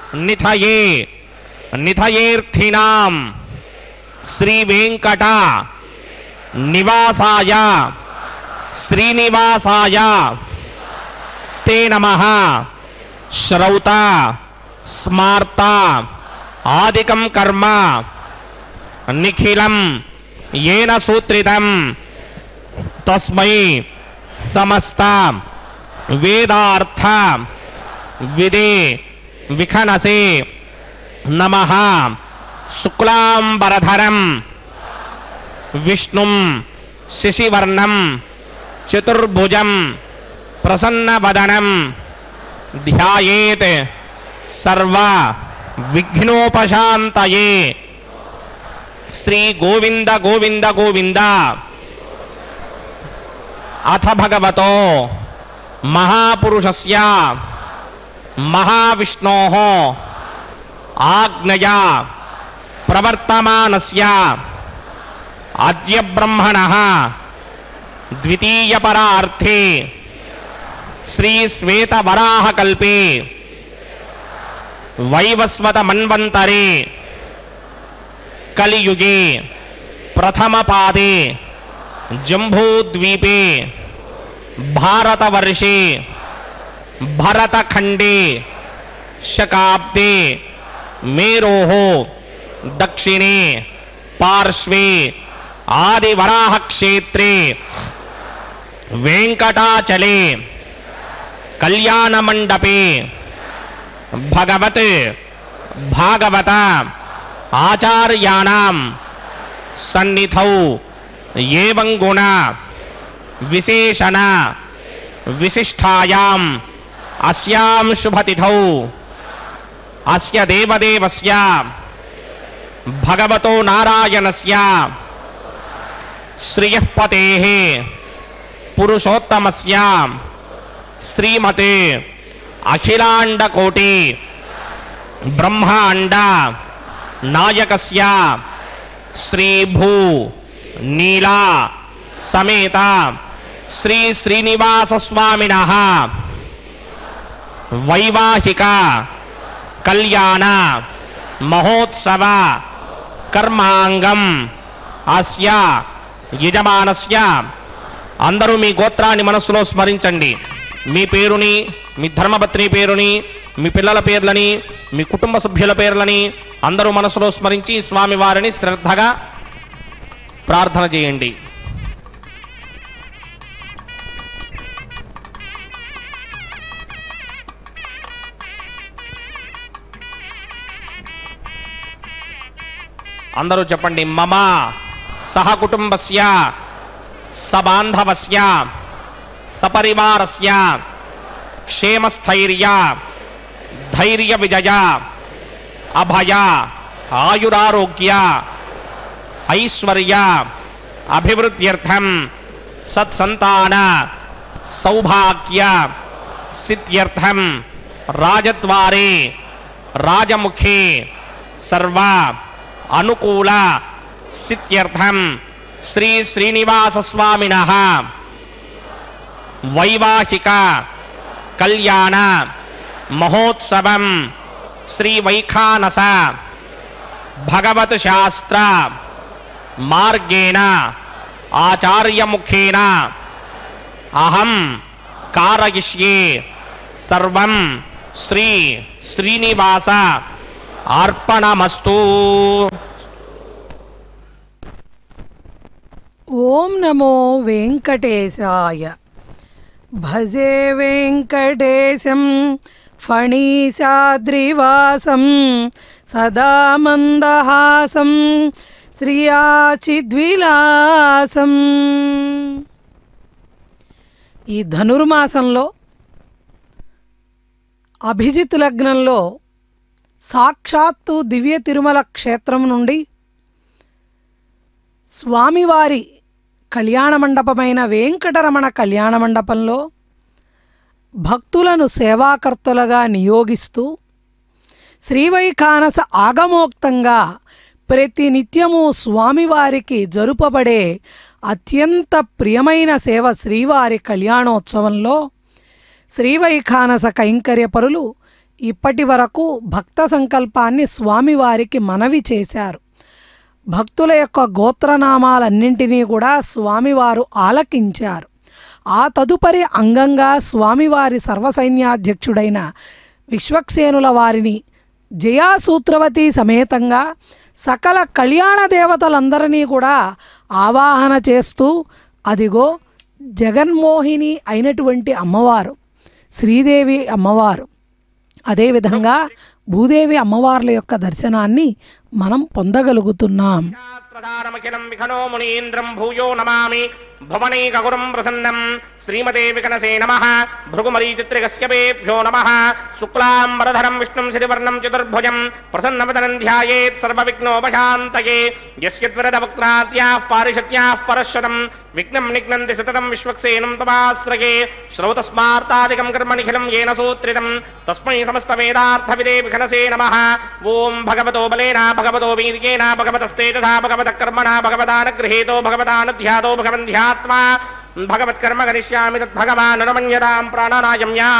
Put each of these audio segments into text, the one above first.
నిథయే నిథయేర్థినాం శ్రీ వెంకట నివాసాయ శ్రీనివాసాయ తే నమ శ్రౌత స్మార్త ఆదికం కర్మ నిఖిలం ఏన సూత్రితం తస్మై సమస్త వేదార్థ విదే విఖనసే నమ శుక్లాంబరధరం విష్ణుం శశివర్ణం చతుర్భుజం ప్రసన్నవదనం ధ్యాయేత్ సర్వ విఘ్నోపశాంతయే శ్రీ గోవింద గోవింద గోవింద అథ భగవతో మహాపురుషస్య మహావిష్ణో ఆజ్ఞయా ప్రవర్తమానస్య అద్య బ్రహ్మణ ద్వితీయపరార్థే శ్రీ శ్వేతవరాహకల్పే వైవస్వత మన్వంతరే కలియుగే ప్రథమపాదే జంబూద్వీపే భారతవర్షే భరతఖండే శకాబ్దే మేరోः దక్షిణే పార్శ్వే ఆదివరాహక్షేత్రే వెంకటాచలే కళ్యాణమండపే భగవత్ భాగవత ఆచార్యాణం సన్నిధౌ ఏవం గుణ విశేషణ విశిష్టాయాం అస్యాం శుభతిథౌ అస్య దేవదేవస్య భగవతో నారాయణస్య శ్రియఃపతేః పురుషోత్తమస్య శ్రీమతే అఖిలాండకోటి బ్రహ్మాండ నాయకస్య శ్రీభూ నీలా సమేత శ్రీ శ్రీనివాస స్వామిన వైవాహిక కళ్యాణ మహోత్సవ కర్మాంగం అస్య యజమానస్య అందరూ మీ గోత్రాన్ని మనస్సులో స్మరించండి మీ పేరుని మీ ధర్మపత్ని పేరుని మీ పిల్లల పేర్లని మీ కుటుంబ సభ్యుల పేర్లని అందరూ మనసులో స్మరించి స్వామివారిని శ్రద్ధగా ప్రార్థన చేయండి అందరూ చెప్పండి మమ సహకుటుంబస్య సబాంధవస్య సపరివారస్య క్షేమస్థైర్య ధైర్య విజయ అభయ ఆయురారోగ్య ఐశ్వర్య అభివృద్ధ్యర్థం సత్సంతాన సౌభాగ్య సిద్ధ్యర్థం రాజద్వారే రాజముఖే సర్వ అనుకూల సిద్ధ్యర్థం శ్రీ శ్రీనివాస స్వామిన వైవాహిక కళ్యాణ మహోత్సవం శ్రీ వైఖానస భగవత్ శాస్త్ర మార్గేణ ఆచార్యముఖేన అహం కారయిష్యే సర్వం శ్రీ శ్రీనివాస అర్పణమస్తు ఓం నమో వెంకటేశాయ భజే వెంకటేశం ఫణీశాద్రివాసం సదా మందహాసం శ్రియాచిద్విలాసం ఈ ధనుర్మాసంలో అభిజిత్ లగ్నంలో సాక్షాత్తు దివ్య తిరుమల క్షేత్రం నుండి స్వామివారి కళ్యాణ మండపమైన వెంకటరమణ కళ్యాణ మండపంలో భక్తులను సేవాకర్తలుగా నియోగిస్తూ శ్రీవైఖానస ఆగమోక్తంగా ప్రతి నిత్యము స్వామివారికి జరుపబడే అత్యంత ప్రియమైన సేవ శ్రీవారి కళ్యాణోత్సవంలో శ్రీవైఖానస కైంకర్య పరులు ఇప్పటి వరకు భక్త సంకల్పాన్ని స్వామివారికి మనవి చేశారు భక్తుల యొక్క గోత్రనామాలన్నింటినీ కూడా స్వామివారు ఆలకించారు ఆ తదుపరి అంగంగా స్వామివారి సర్వసైన్యాధ్యక్షుడైన విశ్వక్సేనుల వారిని జయాసూత్రవతి సమేతంగా సకల కళ్యాణ దేవతలందరినీ కూడా ఆవాహన చేస్తూ అదిగో జగన్మోహిని అయినటువంటి అమ్మవారు శ్రీదేవి అమ్మవారు అదేవిధంగా భూదేవి అమ్మవార్ల యొక్క దర్శనాన్ని మనం పొందగలుగుతున్నాం శాస్త్రధారమఖిలం విఖనో మునీంద్రం భూయో నమామి భువనైకగురం ప్రసన్నం శ్రీమతే వికనసే నమ భృగుమరీచిత్రికశ్యపేభ్యో నమ శుక్లాంబరధరం విష్ణుం శ్రీవర్ణం చతుర్భుజం ప్రసన్నవదనం ధ్యాయేత్ సర్వవిఘ్నోపశాంతయే యస్యద్వరదవక్త్రాద్యాः పారిషత్యాः పరశ్వతం విఘ్నం నిఘ్నంతి సతతం విశ్వక్సేనం తమాశ్రయే శ్రౌతస్మార్తాదికం కర్మనిఖిలం येन సూత్రితం తస్మై సమస్తవేదార్థవిదే విఘనసే నమః ఓం భగవతో బలేన భగవతో వీర్యేణ భగవతస్తేజసా భగవతః కర్మణా భగవదానగృహీతో భగవదానధ్యాతో భగవంధ్యాత్మా భగవత్కర్మ కరిష్యామి తద్భగవాన్ అనుమన్యతాం ప్రాణానాయమ్యా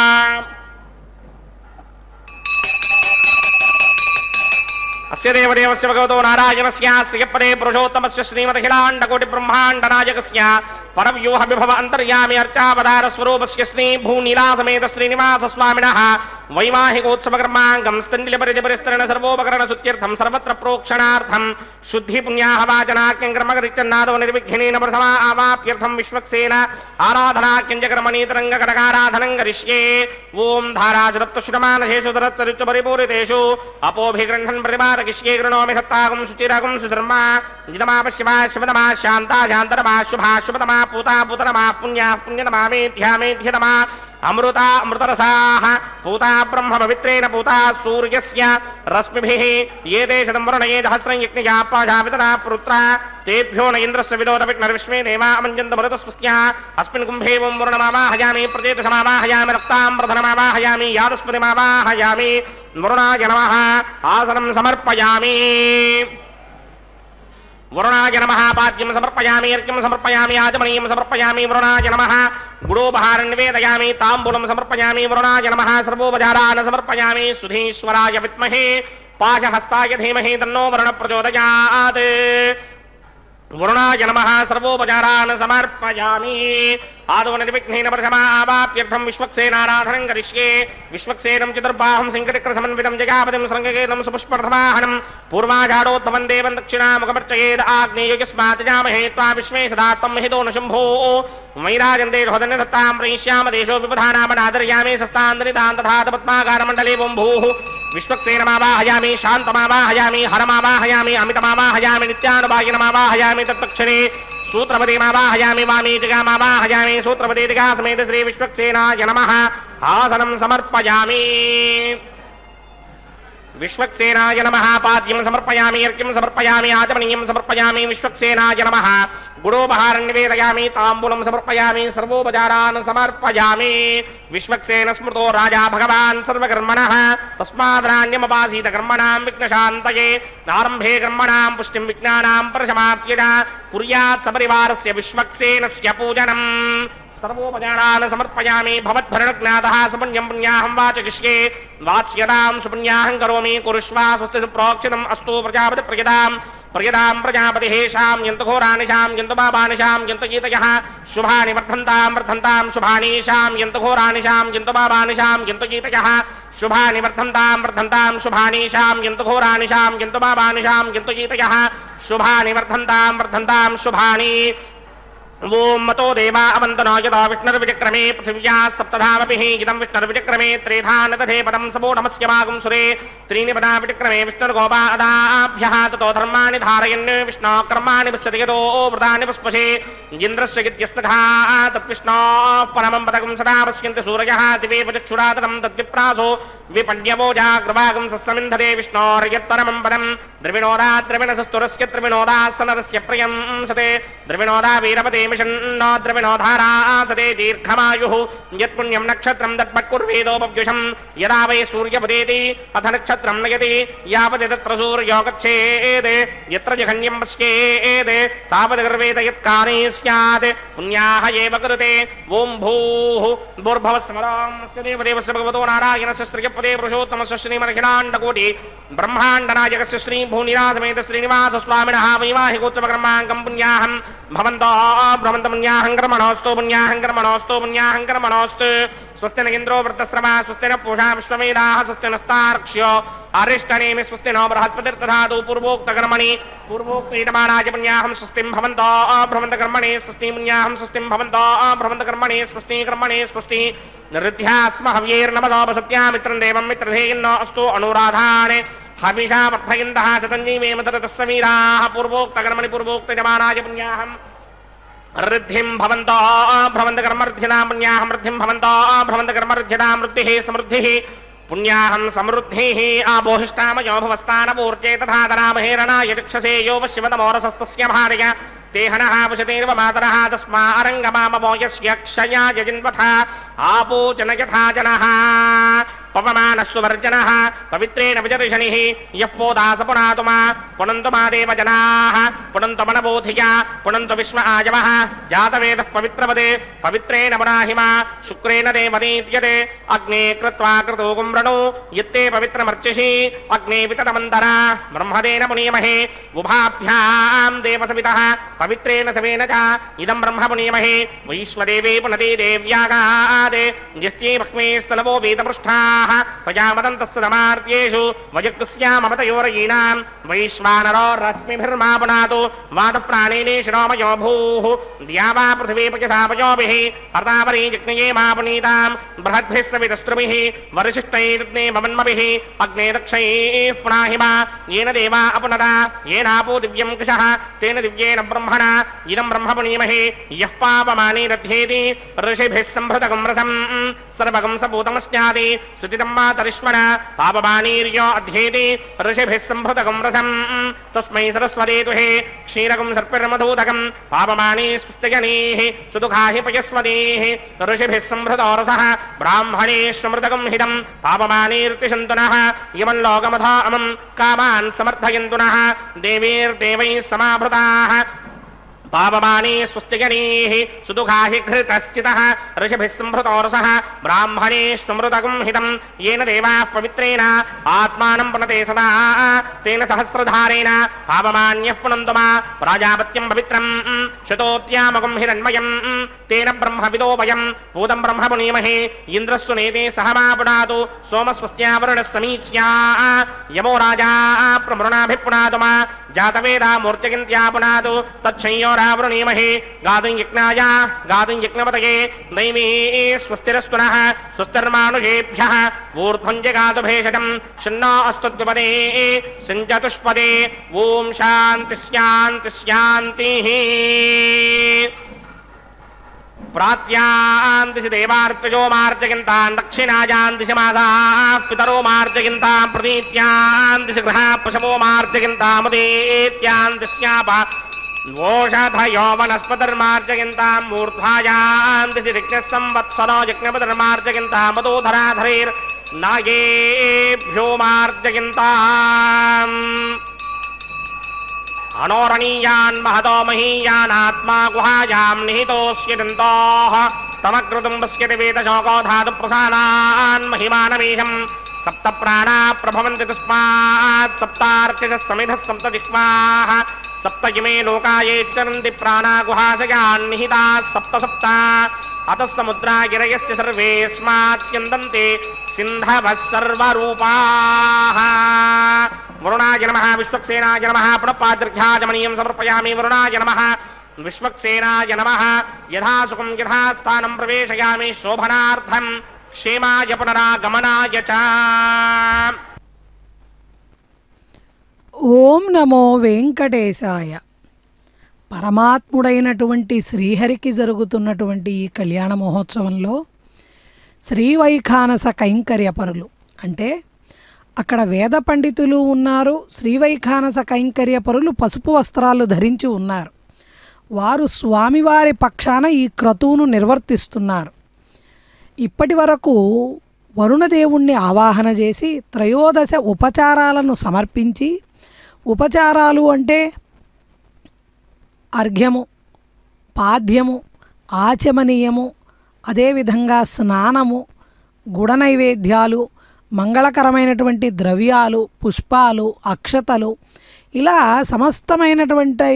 అస్య దేవదేవస్య భగవతో నారాయణస్య శ్రియపదే పురుషోత్తమస్య శ్రీమదఖిలాండకోటి బ్రహ్మాండనాయకస్య పరవ్యూహ విభవ అంతర్యామి అర్చావతార స్వరూపస్య శ్రీ భూనీలాసమేత శ్రీనివాస స్వామినః వైవాహికోత్సవ కర్మాంగం స్థండిల పరిధి పరిస్తరణ సర్వోపకరణ సుత్యర్థం సర్వత్ర ప్రోక్షణార్థం శుద్ధి పుణ్యాహవాచనాఖ్యం కర్మకరిత్యన్నాదో నిర్విఘ్నేన ప్రథమా ఆవాప్యర్థం విశ్వక్సేన ఆరాధనాఖ్యం చ కర్మణీతరంగ కనకారాధనం కరిష్యే ఓం ధారాచరత్తుషుడమానశేషు ధరత్తరిచ్చు పరిపూరితేషు అపోభిగృహన్ ప్రతిపాదకిష్యే గృణోమి సత్తాగం శుచిరగం సుధర్మా జితమా పశ్యమా శివతమా శాంతా శాంతరమా శుభా శుభతమా పూతా పూతరమా పుణ్యా పుణ్యతమా మేధ్యా మేధ్యతమా అమృత అమృతరసాః పూతా బ్రహ్మ పవిత్రేణ పూతా సూర్యస్య రశ్మిభిः ఏ దేశతం వరుణయే సహస్రం యజ్ఞయా ప్రాజావితనా పుత్ర తేభ్యో న ఇంద్రస్య విదోద విష్ణర్విష్మే దేవా అమంజంత మరుత స్వస్త్యా అస్మిన్ కుంభే ఓం వరుణమావాహయామి ప్రచేతసమావాహయామి రక్తాంబరధనమావాహయామి యాదస్మృతిమావాహయామి వరుణాయ నమః ఆసనం సమర్పయామి వరుణాయ నమ పాద్యం సమర్పయామి అర్ఘ్యం సమర్పయామి ఆచమనీయం సమర్పయామి వరుణాయ నమ గుడోపహారం నివేదయామి తాంబూలం సమర్పయామి వరుణాయ నమ సర్వోపచారాన్ సమర్పయామి సుధీశ్వరాయ విద్మహే పాశహస్తాయ ధీమహి తన్నో వరుణ ప్రచోదయాత్ వరుణాయ నమ సర్వోపచారాన్ సమర్పయామి ఆదవ నిర్విఘ్నేన ప్రశమావాప్యర్థం విశ్వక్సేనారాధనం కరిష్యే విశ్వక్సేనం చతుర్బాహం సింకటిక్ర సమన్వితం జగాపతిం శృంగకేతం సుపుష్పర్ధమాహనం పూర్వాజాడోద్భవం దేవం దక్షిణాముఖమర్చయేద్ ఆగ్నేయుస్మాత్ జామహే త్వా విశ్వే సదా త్వం మహితో న శంభో వైరాజంతే హృదయ దత్తాం ప్రయిష్యామ దేశో విపధానామనాదర్యామి సస్తాంతరితాం తథా పద్మాకారమండలే బొంభూః విశ్వక్సేనమావాహయామి శాంతమావాహయామి హరమావాహయామి అమితమావాహయామి నిత్యానుభాగినమావాహయామి తత్క్షణే సూత్రపతిమావాహయామి వామీతిగామావాహయామి సూత్రపతీతిగా సమేత శ్రీ విశ్వక్సేనాయ నమః ఆసనం సమర్పయామి విశ్వక్సేనాయ నమ పాద్యం సమర్పయామి అర్ఘ్యం సమర్పయామి ఆచమనీయం సమర్పయామి విశ్వక్సేనాయ నమ గుడోపహారం నివేదయామి తాంబూలం సమర్పయామి సర్వోపచారాన్ సమర్పయామి విశ్వక్సేన స్మృతో రాజా భగవాన్ సర్వకర్మణ తస్మాదనాన్యమపాసీత కర్మణాం విఘ్నశాంతయే ఆరంభే కర్మణాం పుష్టిం విజ్ఞానాం పరశమాప్యజ కుర్యాత్ సపరివారస్య విశ్వక్సేనస్య పూజనం సర్వోపచారాన్ సమర్పయామి భవద్భరణజ్ఞాతः సుపుణ్యం పుణ్యాహం వాచకిష్యే వాచ్యతాం సుపుణ్యాహం కరోమి కురుష్వా స్వస్తి సుప్రోక్షితం అస్తు ప్రజాపతి ప్రియతాం ప్రియతాం ప్రజాపతిహేషాం యంతు ఘోరానిషాం యంతు పాపానిషాం యంతు గీతయः శుభాని వర్ధంతాం వర్ధంతాం శుభానీషాం యంతు ఘోరానిషాం యంతు పాపానిషాం యంతు గీతయः శుభాని వర్ధంతాం వర్ధంతాం శుభానీషాం యంతు ఘోరానిషాం యంతు పాపానిషాం యంతు గీతయः శుభాని వర్ధంతాం వర్ధంతాం శుభాని ఓం మతో దేవా అవంతనో యదా విష్ణుర్విచక్రమే పృథివ్యా సప్తధామభిः ఇదం విష్ణుర్విచక్రమే త్రేధా నదధే పదం సమూఢమస్య మాగం సురే త్రీణి పదా విచక్రమే విష్ణుర్గోపా అదాభ్యः తతో ధర్మాణి ధారయన్ విష్ణో కర్మాణి పశ్యతి యదో వృతాని పుష్పశే ఇంద్రస్య గిత్యస్య ఘా తద్విష్ణో పరమం పదకం సదా పశ్యంతి సూరయः దివే పచక్షురాతనం తద్విప్రాసో విపణ్యవోజాగ్రవాగం సస్సమింధతే విష్ణోర్యత్పరమం పదం ద్రవిణోదా ద్రవిణసస్తురస్య ద్రవిణోదా సనరస్య ప్రియం సతే ద్రవిణోదా వీరపతే నిమిషన్నో ద్రవిణో ధారా సదే దీర్ఘమాయు యత్పుణ్యం నక్షత్రం దత్మత్కుర్వేదోపవ్యుషం యదా వై సూర్యముదేతి అథ నక్షత్రం నయతి యావది తత్ర సూర్యో గచ్చేద్ యత్ర జఘన్యం పశ్యేద్ తావద్గర్వేద యత్కానే స్యాత్ పుణ్యాహ ఏవ కృతే ఓం భూః భూర్భవస్మరాంస్య దేవదేవస్య భగవతో నారాయణస్య శ్రియపదే పురుషోత్తమస్య శ్రీమదఖిలాండకోటి బ్రహ్మాండనాయకస్య శ్రీ భూనిరాసమేత శ్రీనివాస స్వామినః వైవాహిక గోత్రమకర్మాంకం పుణ్యాహం భవంతో భ్రమంత పుణ్యాహం కర్మణోస్తు పుణ్యాహం కర్మణోస్తు పుణ్యాహం కర్మణోస్తు స్వస్తి ఇంద్రో వృత్తశ్రమ స్వస్తి పూషా విశ్వమేధాः స్వస్తి నస్తార్క్ష్యో అరిష్టనేమి స్వస్తి నో బృహస్పతిర్దధాతు పూర్వోక్త కర్మణి పూర్వోక్తీయమానాయ పుణ్యాహం స్వస్తిం భవంతో భ్రమంత కర్మణి స్వస్తి పుణ్యాహం స్వస్తిం భవంతో భ్రమంత కర్మణి స్వస్తి కర్మణి స్వస్తి నిరుధ్యాస్మ హవ్యేర్నమదోపసత్యామిత్రం దేవం మిత్రధేయన్నో అస్తు అనురాధానే హవిషా వర్ధయంతః శతంజీవేమ తరతస్స వీరాः పూర్వోక్తకర్మణి పూర్వోక్తజమానాయ పుణ్యాహం ऋद्धिं भवन्तो भ्रमन्त कर्मर्ध्यतां पुण्याहं वृद्धिं भवन्तो भ्रमन्त कर्मर्ध्यतां वृद्धिः समृद्धिः पुण्याहं समृद्धिः आबोहिष्टामयो भवस्तानपूर्जे तथा तरामहेरणाय चक्षसे यो पश्चिमतमोरसस्तस्य भार्य ते हनः वशतेर्व मातरः तस्मा अरङ्गमाममो यस्य क्षयाय जिन्वथा आपो जन यथा जनः పవమానస్సువర్జనః పవిత్రేణ విజర్షణిః యః పోదాస పునాతుమా పునంతు మా దేవ జనాః పునంతు మనబోధియా పునంతు విశ్వ ఆజవః జాతవేదః పవిత్రవదే పవిత్రేణ పునాహిమా శుక్రేణ దేవనీత్యతే అగ్నే కృత్వా కృతో గుమ్రణో యత్తే పవిత్రమర్చిషి అగ్నే వితతమంతర బ్రహ్మదేన మునీమహే ఉభాభ్యాం దేవసవితః పవిత్రేణ సవేన చ ఇదం బ్రహ్మ పునీమహే వైశ్వదేవే పునదే దేవ్యాగాదే యస్యే భక్మే స్తలవో వేదపృష్ఠాः त्वयामदन्तस्य समार्त्येषु वयकृस्याममतयोरयीणाम् वैश्वानरो रश्मिभिर्मा पुनातु वादप्राणेने शिरोमयो भूः द्या वा पृथिवी पयसापयोभिः पर्तावरी जिग्नये मा पुनीताम् बृहद्भिः सवितस्त्रुभिः वरिशिष्टैर्ने भवन्मभिः अग्ने दक्षैः पुनाहि मा येन देवा अपुनदा येनापो दिव्यम् कृशः तेन दिव्येन ब्रह्मणा इदम् ब्रह्म पुनीमहे यः पापमाने दध्येति ऋषिभिः सम्भृतकम् रसम् सर्वगम् सपूतमस्यादि सुतितं मातरिष्वण पापबाणीर्यो अध्येति ऋषिभिः सम्भृतकं रसम् तस्मै सरस्वते तुहे क्षीरकं सर्पिर्मधूतकं पापमानी स्वस्त्यजनीः सुदुःखा हि पयस्वतीः ऋषिभिः सम्भृतो रसः ब्राह्मणेष्वमृतकं हितं पापमानीर्तिशन्तु नः इमं लोकमथा अमं कामान् समर्थयन्तु नः देवीर्देवैः समाभृताः పాపమానే స్వస్తిగణీః సుదుఃఖా హి ఘృతశ్చితः ఋషిభిः సంభృతోరసः బ్రాహ్మణే స్వమృతకం హితం येन దేవాः పవిత్రేణ ఆత్మానం పునతే సదా తేన సహస్రధారేణ పాపమాన్యः పునంతు మా ప్రాజాపత్యం పవిత్రం శతోత్యామకం హిరణ్మయం తేన బ్రహ్మవిదో వయం పూతం బ్రహ్మ పునీమహే ఇంద్రస్సు నేతే సహ మా పునాతు సోమస్వస్త్యావరుణः సమీచ్యా యమో రాజా ప్రమృణాభిపునాతు మా జాతవేదా మూర్తికింత్యా పునాతు తచ్చంయోరావృణీమహే గాతుం యజ్ఞాయ గాతుం యజ్ఞపతయే దైవీ స్వస్తిరస్తునః స్వస్తిర్మానుషేభ్యः ఊర్ధ్వం జగాతు భేషజం షన్నో అస్తు ద్విపదే సంచతుష్పదే ఓం శాంతి శాంతి శాంతి ప్రాత్యాందిశి దేవార్తజో మార్జగింతాన్ దక్షిణాయాందిశి మాసాः పితరో మార్జగింతాం ప్రతీత్యాందిశి గృహ పశవో మార్జగింతాముదేత్యాందిశ్యాప ఓషధయో వనస్పతిర్మార్జయంతాం మూర్ధ్వాయాందిశి యజ్ఞः సంవత్సరో యజ్ఞపతిర్మార్జయంతామదోధరాధరైర్ నాగేభ్యో మార్జయంతాం అణోరణీయాన్ మహతో మహీయానాత్మా గుహాయాం నిహితోస్య దంతోః తమకృతం పశ్యతి వేదశోకో ధాతు ప్రసాదాన్ మహిమానమీహం సప్త ప్రాణా ప్రభవంతి తస్మాత్ సప్తార్చిత సమిధ సప్త జిహ్వాః సప్త ఇమే లోకాయే చరంతి ప్రాణా గుహాశయాన్ నిహితాः సప్త సప్త అతः సముద్రా గిరయస్య సర్వేస్మాత్ స్యందంతే సింధవः సర్వరూపాः వరుణాయ నమ విశ్వక్సేనాయ నమ పునఃపాదృఘ్యాజమనీయం సమర్పయామి వరుణాయ నమ విశ్వక్సేనాయ నమ యథాసుఖం యథాస్థానం ప్రవేశయామి శోభనార్థం క్షేమాయ పునరాగమనాయ చ ఓం నమో వెంకటేశాయ పరమాత్ముడైనటువంటి శ్రీహరికి జరుగుతున్నటువంటి ఈ కళ్యాణ మహోత్సవంలో శ్రీవైఖానస కైంకర్యపరులు అంటే అక్కడ వేద పండితులు ఉన్నారు శ్రీవైఖానస కైంకర్యపరులు పసుపు వస్త్రాలు ధరించి ఉన్నారు వారు స్వామివారి పక్షాన ఈ క్రతువును నిర్వర్తిస్తున్నారు ఇప్పటి వరకు వరుణదేవుణ్ణి ఆవాహన చేసి త్రయోదశ ఉపచారాలను సమర్పించి ఉపచారాలు అంటే అర్ఘ్యము పాద్యము ఆచమనీయము అదేవిధంగా స్నానము గుడ నైవేద్యాలు మంగళకరమైనటువంటి ద్రవ్యాలు పుష్పాలు అక్షతలు ఇలా సమస్తమైనటువంటి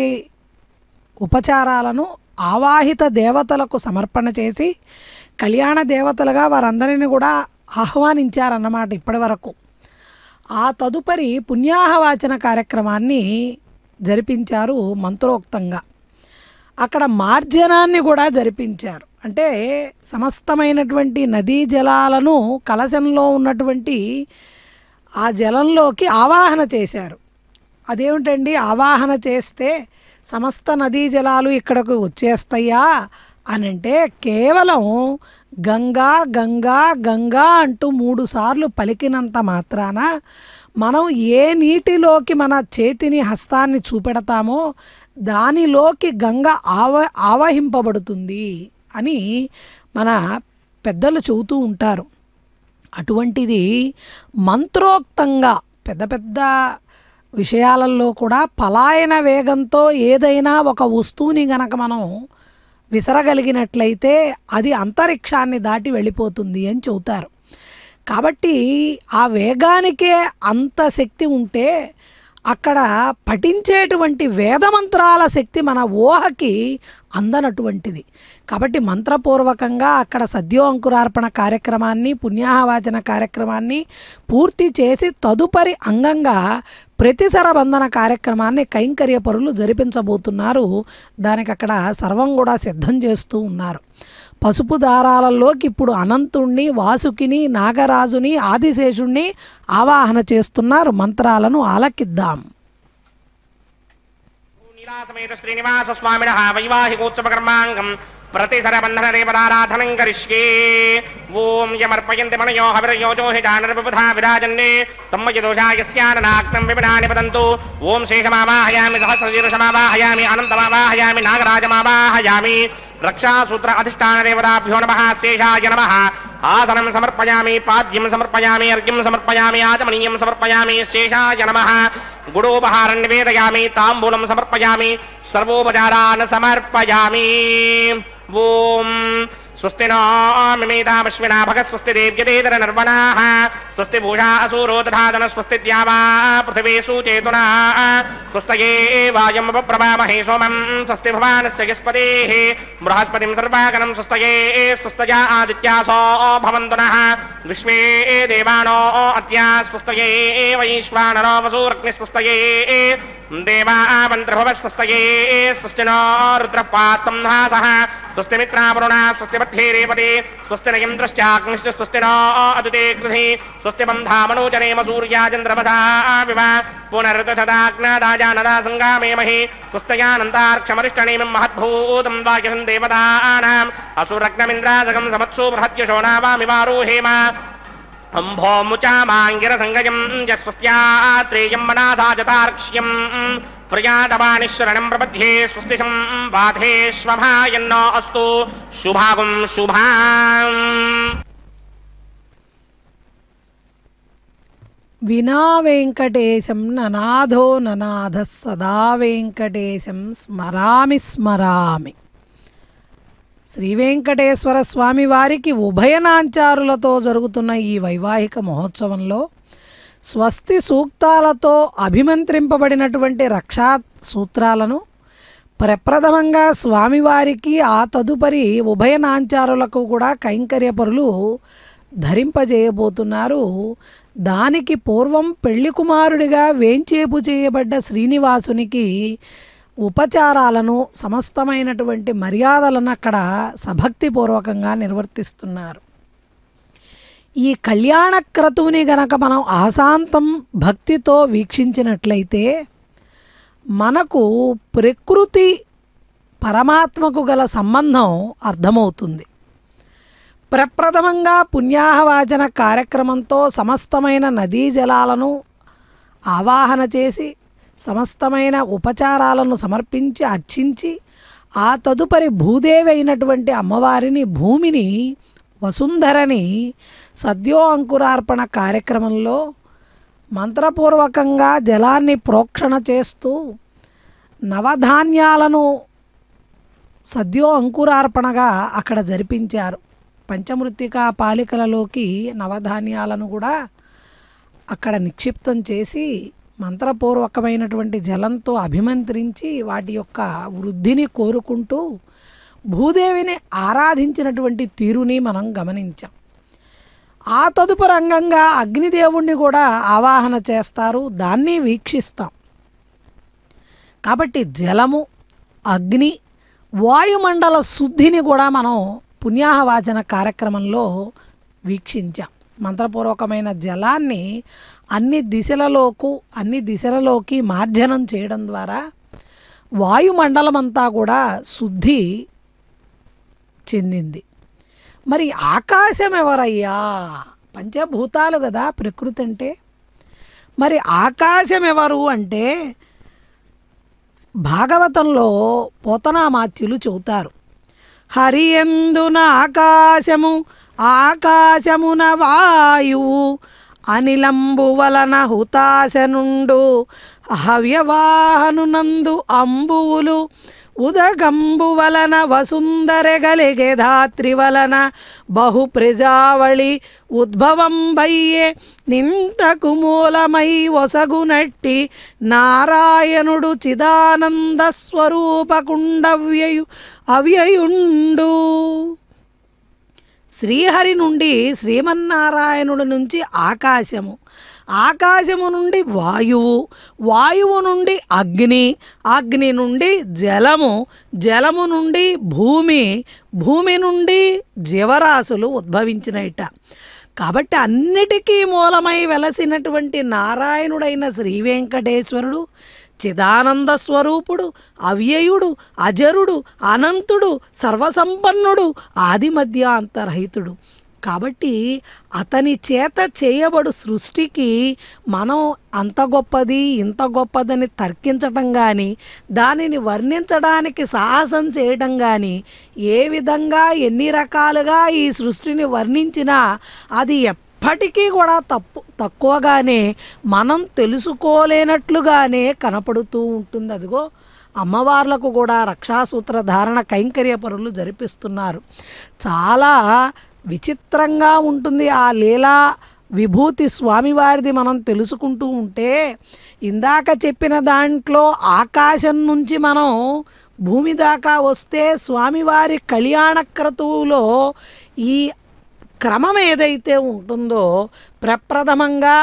ఉపచారాలను ఆవాహిత దేవతలకు సమర్పణ చేసి కళ్యాణ దేవతలుగా వారందరిని కూడా ఆహ్వానించారన్నమాట ఇప్పటి వరకు ఆ తదుపరి పుణ్యాహవాచన కార్యక్రమాన్ని జరిపించారు మంత్రోక్తంగా అక్కడ మార్జనాన్ని కూడా జరిపించారు అంటే సమస్తమైనటువంటి నదీ జలాలను కలశంలో ఉన్నటువంటి ఆ జలంలోకి ఆవాహన చేశారు అదేమిటండి ఆవాహన చేస్తే సమస్త నదీ జలాలు ఇక్కడకు వచ్చేస్తాయా అని అంటే కేవలం గంగా గంగా గంగా అంటూ మూడు సార్లు పలికినంత మాత్రాన మనం ఏ నీటిలోకి మన చేతిని హస్తాన్ని చూపెడతామో దానిలోకి గంగ ఆవ ఆవహింపబడుతుంది అని మన పెద్దలు చెబుతూ ఉంటారు అటువంటిది మంత్రోక్తంగా పెద్ద పెద్ద విషయాలలో కూడా పలాయన వేగంతో ఏదైనా ఒక వస్తువుని గనక మనం విసరగలిగినట్లయితే అది అంతరిక్షాన్ని దాటి వెళ్ళిపోతుంది అని చెబుతారు కాబట్టి ఆ వేగానికే అంత శక్తి ఉంటే అక్కడ పఠించేటువంటి వేదమంత్రాల శక్తి మన ఊహకి అందనటువంటిది కాబట్టి మంత్రపూర్వకంగా అక్కడ సద్యో అంకురార్పణ కార్యక్రమాన్ని పుణ్యాహవాచన కార్యక్రమాన్ని పూర్తి చేసి తదుపరి అంగంగా ప్రతిసర బంధన కార్యక్రమాన్ని కైంకర్య పరులు జరిపించబోతున్నారు దానికి అక్కడ సర్వం కూడా సిద్ధం చేస్తూ ఉన్నారు పసుపు దారాలలోకి ఇప్పుడు అనంతుణ్ణి వాసుకిని నాగరాజుని ఆదిశేషుణ్ణి ఆవాహన చేస్తున్నారు మంత్రాలను ఆలకిద్దాం నీలాసమేత శ్రీనివాస స్వామిన వైవాహికోత్సవ కర్మాంగం ప్రతిసర బంధన దేవతారాధనం కరిష్యే ఓం యమర్పయంతి మనయో హవిరయోజో హి జానర్బుధా విరాజన్నే తమ్మయ దోషాయస్యాననాగ్నం విపినాని పదంతు ఓం శేషమావాహయామి సహస్రశీర్షమావాహయామి అనంతమావాహయామి నాగరాజమావాహయామి రక్షాసూత్ర అధిష్టాన దేవతాభ్యో నమ శేషాయ నమ ఆసనం సమర్పయామి పాద్యం సమర్పయామి అర్ఘ్యం సమర్పయామి ఆచమనీయం సమర్పయామి శేషాయ నమ గుడోపహారం నివేదయామి తాంబూలం సమర్పయామి సర్వోపచారాన్ సమర్పయామి ఓం స్వస్తి నోమిమేతామశ్వినా భగ స్వస్తి దేవ్యదేతర నర్వణాః స్వస్తి భూషా అసూరో దధాదన స్వస్తి ద్యావా పృథివీ సూచేతునా స్వస్తయే వాయం ప్రభామహే సోమం స్వస్తి భవానస్య యస్పదేః బృహస్పతిం సర్వాగణం స్వస్తయే స్వస్తజా ఆదిత్యాసో భవంతు నః విశ్వే దేవానో అద్యా స్వస్తయే వైశ్వానరో వసూరగ్ని స్వస్తయే దేవామంత్రభవస్వస్తయే స్వస్తి నో రుద్రపాత్రం నాసః స్వస్తి మిత్రావరుణ స్వస్తి మధ్యే రేపతి స్వస్తి నయంద్రశ్చాగ్నిశ్చ స్వస్తి నో అదుతే కృధి స్వస్తి బంధామనోజనేమ సూర్యాచంద్రమధా వివ పునరుతదాజ్ఞాదాజానదా సంగామేమహి స్వస్తయానంతార్క్షమరిష్టనేమిం మహద్భూతం వాక్యసం దేవతానాం అసురగ్నమింద్రాసకం సమత్సు బృహత్యశోనావామివారోహేమ అంభోముచామాంగిరసంగయం యస్వస్యాత్రేయం మనాసాజతార్క్ష్యం ప్రియాతవాణి శరణం ప్రపద్యే స్వస్తి సంబాధేష్వభాయన్నో అస్తు శుభాగం శుభాం వినా వెంకటేశం ననాథో ననాథ సదా వెంకటేశం స్మరామి స్మరామి శ్రీ వెంకటేశ్వర స్వామి వారికి ఉభయనాంచారులతో జరుగుతున్న ఈ వైవాహిక మహోత్సవంలో స్వస్తి సూక్తాలతో అభిమంత్రింపబడినటువంటి రక్షా సూత్రాలను ప్రప్రథమంగా స్వామివారికి ఆ తదుపరి ఉభయనాంచారులకు కూడా కైంకర్యపరులు ధరింపజేయబోతున్నారు దానికి పూర్వం పెళ్లి కుమారుడిగా వేంచేపు చేయబడ్డ శ్రీనివాసునికి ఉపచారాలను సమస్తమైనటువంటి మర్యాదలను అక్కడ సభక్తిపూర్వకంగా నిర్వర్తిస్తున్నారు ఈ కళ్యాణ క్రతువుని గనక మనం ఆశాంతం భక్తితో వీక్షించినట్లయితే మనకు ప్రకృతి పరమాత్మకు గల సంబంధం అర్థమవుతుంది ప్రప్రథమంగా పుణ్యాహవాచన కార్యక్రమంతో సమస్తమైన నదీ జలాలను ఆవాహన చేసి సమస్తమైన ఉపచారాలను సమర్పించి అర్చించి ఆ తదుపరి భూదేవి అయినటువంటి అమ్మవారిని భూమిని వసుంధరని సద్యో అంకురార్పణ కార్యక్రమంలో మంత్రపూర్వకంగా జలాన్ని ప్రోక్షణ చేస్తూ నవధాన్యాలను సద్యో అంకురార్పణగా అక్కడ జరిపించారు పంచమృత్తికా పాలికలలోకి నవధాన్యాలను కూడా అక్కడ నిక్షిప్తం చేసి మంత్రపూర్వకమైనటువంటి జలంతో అభిమంత్రించి వాటి యొక్క వృద్ధిని కోరుకుంటూ భూదేవిని ఆరాధించినటువంటి తీరుని మనం గమనించాం ఆ తదుపరి అంగంగా అగ్నిదేవుణ్ణి కూడా ఆవాహన చేస్తారు దాన్ని వీక్షిస్తాం కాబట్టి జలము అగ్ని వాయుమండల శుద్ధిని కూడా మనం పుణ్యాహవాచన కార్యక్రమంలో వీక్షించాం మంత్రపూర్వకమైన జలాన్ని అన్ని దిశలలోకు అన్ని దిశలలోకి మార్జనం చేయడం ద్వారా వాయుమండలం అంతా కూడా శుద్ధి చెందింది మరి ఆకాశం ఎవరయ్యా పంచభూతాలు కదా ప్రకృతి అంటే మరి ఆకాశం ఎవరు అంటే భాగవతంలో పోతనామాత్యులు చెబుతారు హరి ఎందున ఆకాశము ఆకాశమున వాయువు అనిలంబు వలన హుతాశనుండు హవ్యవాహనునందు అంబువులు ఉదగంబు వలన వసుందరెగలిగే ధాత్రి వలన బహు ప్రజావళి ఉద్భవం బయ్యే నింతకు మూలమై ఒసగునట్టి నారాయణుడు చిదానంద స్వరూపకుండవ్యయు అవ్యయుండు శ్రీహరి నుండి శ్రీమన్నారాయణుడి నుంచి ఆకాశము ఆకాశము నుండి వాయువు వాయువు నుండి అగ్ని అగ్ని నుండి జలము జలము నుండి భూమి భూమి నుండి జీవరాశులు ఉద్భవించినట కాబట్టి అన్నిటికీ మూలమై వెలసినటువంటి నారాయణుడైన శ్రీ వెంకటేశ్వరుడు చిదానంద స్వరూపుడు అవ్యయుడు అజరుడు అనంతుడు సర్వసంపన్నుడు ఆది మధ్య అంతరహితుడు కాబట్టి అతని చేత చేయబడు సృష్టికి మనం అంత గొప్పది ఇంత గొప్పదని తర్కించటం కానీ దానిని వర్ణించడానికి సాహసం చేయటం కానీ ఏ విధంగా ఎన్ని రకాలుగా ఈ సృష్టిని వర్ణించినా అది ఎప్పటికీ కూడా తప్పు తక్కువగానే మనం తెలుసుకోలేనట్లుగానే కనపడుతూ ఉంటుంది అదిగో అమ్మవార్లకు కూడా రక్షాసూత్ర ధారణ కైంకర్య పరులు జరిపిస్తున్నారు చాలా విచిత్రంగా ఉంటుంది ఆ లీలా విభూతి స్వామివారిది మనం తెలుసుకుంటూ ఉంటే ఇందాక చెప్పిన దాంట్లో ఆకాశం నుంచి మనం భూమి దాకా వస్తే స్వామివారి కళ్యాణ క్రతువులో ఈ క్రమం ఏదైతే ఉంటుందో ప్రప్రథమంగా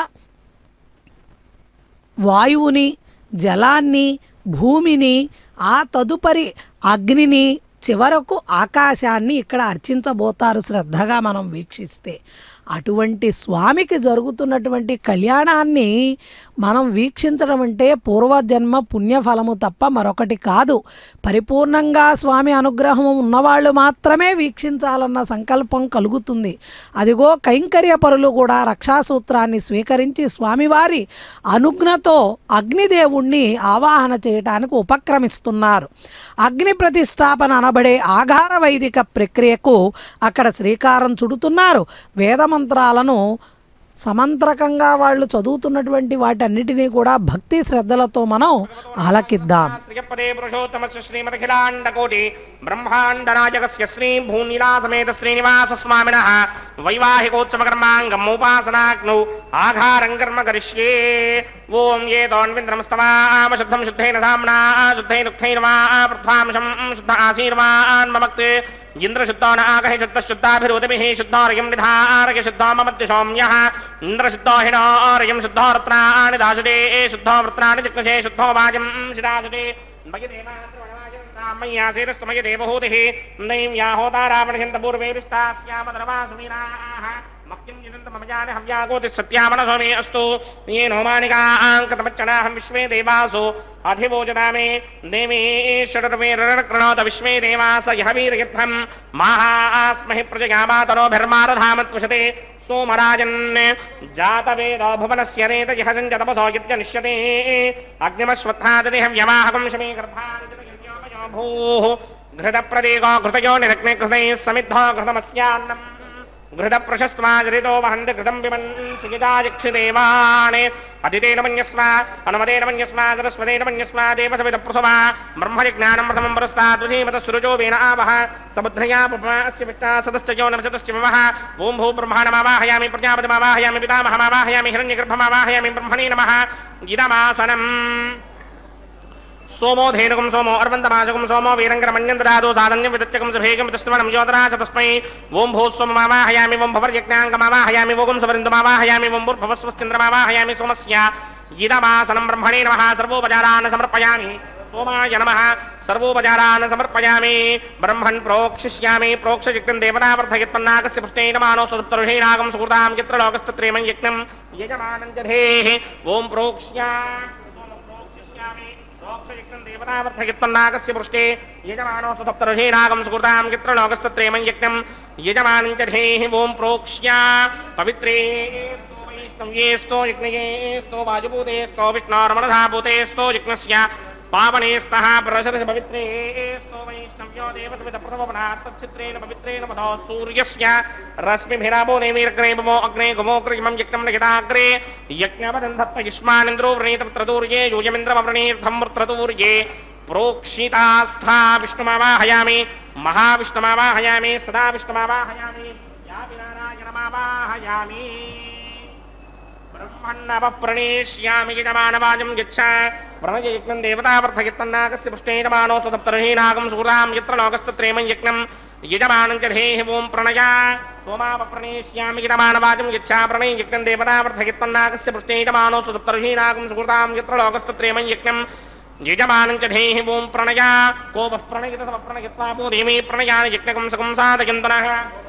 వాయువుని జలాన్ని భూమిని ఆ తదుపరి అగ్నిని చివరకు ఆకాశాన్ని ఇక్కడ అర్చించబోతారు శ్రద్ధగా మనం వీక్షిస్తే అటువంటి స్వామికి జరుగుతున్నటువంటి కళ్యాణాన్ని మనం వీక్షించడం అంటే పూర్వజన్మ పుణ్యఫలము తప్ప మరొకటి కాదు పరిపూర్ణంగా స్వామి అనుగ్రహం ఉన్నవాళ్ళు మాత్రమే వీక్షించాలన్న సంకల్పం కలుగుతుంది అదిగో కైంకర్య పరులు కూడా రక్షాసూత్రాన్ని స్వీకరించి స్వామివారి అనుజ్ఞతో అగ్నిదేవుణ్ణి ఆవాహన చేయటానికి ఉపక్రమిస్తున్నారు అగ్ని ప్రతిష్టాపన అనబడే ఆగార వైదిక ప్రక్రియకు అక్కడ శ్రీకారం చుడుతున్నారు వేదమంత్రాలను సమంత్రకంగా వాళ్ళు చదువుతున్నటువంటి వాటన్నిటినీ కూడా భక్తి శ్రద్ధలతో మనం ఆలకిద్దాం శ్రీపదే పురుషోత్తమస్య శ్రీమదఖిలాండకోటి బ్రహ్మాండనాయకస్య శ్రీ భూనిలా సమేత శ్రీనివాస స్వామిన వైవాహికోత్సవకర్మాంగం ఉపాసనాగ్నౌ ఆఘారం కర్మ కరిష్యే ఓం ఏ తోన్వింద్రమస్తమామ శుద్ధం శుద్ధేన సామ్నా శుద్ధైనుక్తైన వా పృథ్వాంశం శుద్ధ ఆశీర్వాన్ మమక్తే ఇంద్రశుద్ధో నాగహి శుద్ధ శుద్ధాభిరుదమిః శుద్ధార్యం నిధారయ శుద్ధో మమద్య సౌమ్యః ఇంద్రశుద్ధో హిణోరయం శుద్ధో రత్నాని దాశుడే శుద్ధో వృత్నాని జిగ్నశే శుద్ధో వాజం శిదాశుడే మయ్యాశీరస్తమయ దేవహూతిः నైవ్యాహోతారామణిహంత పూర్వేరిష్టాస్యామధర్మాసుమీరాः మక్యం జినంత మమ జాని హవ్యాగోతి సత్యామన సోమే అస్తు ఏ నోమానికాంకతమచ్చనాహం విశ్వే దేవాసు అధివోజదామే దేవీ షడర్వేరణకృణోత విశ్వే దేవాస యహ వీరయత్నం మాహాస్మహి ప్రజగామాతరోభిర్మారధామత్పుషతే సోమరాజన్ జాతవేదో భువనస్య నేత యహ సంజతపసో యజ్ఞనిష్యతే అగ్నిమశ్వత్థాదిహ వ్యవాహకం శమే గర్భాని భూః घृतप्रदीको घृतयो निरग्ने घृतैः समिद्धो घृतमस्यान्नम् घृतप्रशस्त्वाजरितो वहन्ति घृतं पिबन् सुगितायक्षिदेवाने अदितेन मन्यस्व अनुमतेन मन्यस्व सरस्वतेन मन्यस्व देवसविदप्रसवा ब्रह्मजिज्ञानं प्रथमं पुरस्ताद्वधीमतसुरजो वेन आवह समुद्रया पुपमास्य विष्टा सदश्च यो नमचतश्च विवः ॐ भू ब्रह्माणमावाहयामि प्रजापतिमावाहयामि पितामहमावाहयामि हिरण्यगर्भमावाहयामि ब्रह्मणे नमः इदमासनम् सोमो धेनुकं सोमो अर्वन्तमाजकं सोमो वीरङ्गरमण्यन्तरादो साधन्यं विदत्यकं सभेगं विदस्तवनं योतरा च तस्मै ॐ भूः सोममावाहयामि ॐ भवर्यज्ञाङ्गमावाहयामि ॐ सवरिन्दुमावाहयामि ॐ भूर्भवस्वस्तिन्द्रमावाहयामि सोमस्य इदमासनं ब्रह्मणे नमः सर्वोपचारान् समर्पयामि सोमाय नमः सर्वोपचारान् समर्पयामि ब्रह्मन् प्रोक्षिष्यामि प्रोक्षयुक्तं देवतावर्धयत्पन्नाकस्य पुष्टे नमानो सुप्तरुषेणागं सुहृतां यत्र लोकस्तत्रेमं यज्ञं यजमानं जधेः ॐ प्रोक्ष्या प्रोक्षिष्यामि प्रोक्षयुक्तं देवतावर्धयत्पन्नाकस्य पुष्टे यजमानोऽस्तु सप्तऋषीणागं सुकृतां यत्र लोकस्तत्रेमं यज्ञं यजमानं च धेः ॐ प्रोक्ष्या पवित्रे वैष्णव्येस्तो यज्ञयेस्तो वायुभूतेस्तो विष्णोर्मणधाभूतेस्तो यज्ञस्य पावनेस्तः प्रशरस पवित्रेस्तो वैष्णव्यो देवतविदप्रथमपनात् तच्छित्रेण पवित्रेण मधो सूर्यस्य रश्मिभिरावो देवीर्ग्रे ममो अग्ने गुमोग्रिमं यज्ञं नगिताग्रे यज्ञवदन्धत्त युष्मानिन्द्रो व्रणीतत्र दूर्ये यूयमिन्द्रमव्रणीर्धं वृत्रतूर्ये प्रोक्षितास्था विष्णुमावाहयामि महाविष्णुमावाहयामि सदा विष्णुमावाहयामि या विनारायणमावाहयामि ब्रह्मण्णवप्रणेष्यामि यजमानवाजं यच्छ प्रणययज्ञं देवतावर्धयत्तन्नागस्य पुष्टेजमानोऽस्तु सप्तर्हीनागं सूरां यत्र लोकस्तत्रेमं यज्ञं यजमानं च धेः ॐ प्रणया सोमावप्रणेष्यामि यजमानवाजं यच्छ प्रणययज्ञं देवतावर्धयत्तन्नागस्य पुष्टेजमानोऽस्तु सप्तर्हीनागं सूरां यत्र लोकस्तत्रेमं यज्ञं यजमानं च धेः ॐ प्रणया कोपः प्रणयित समप्रणयत्वापो देवी प्रणयानि यज्ञकं सकं साधयन्तनः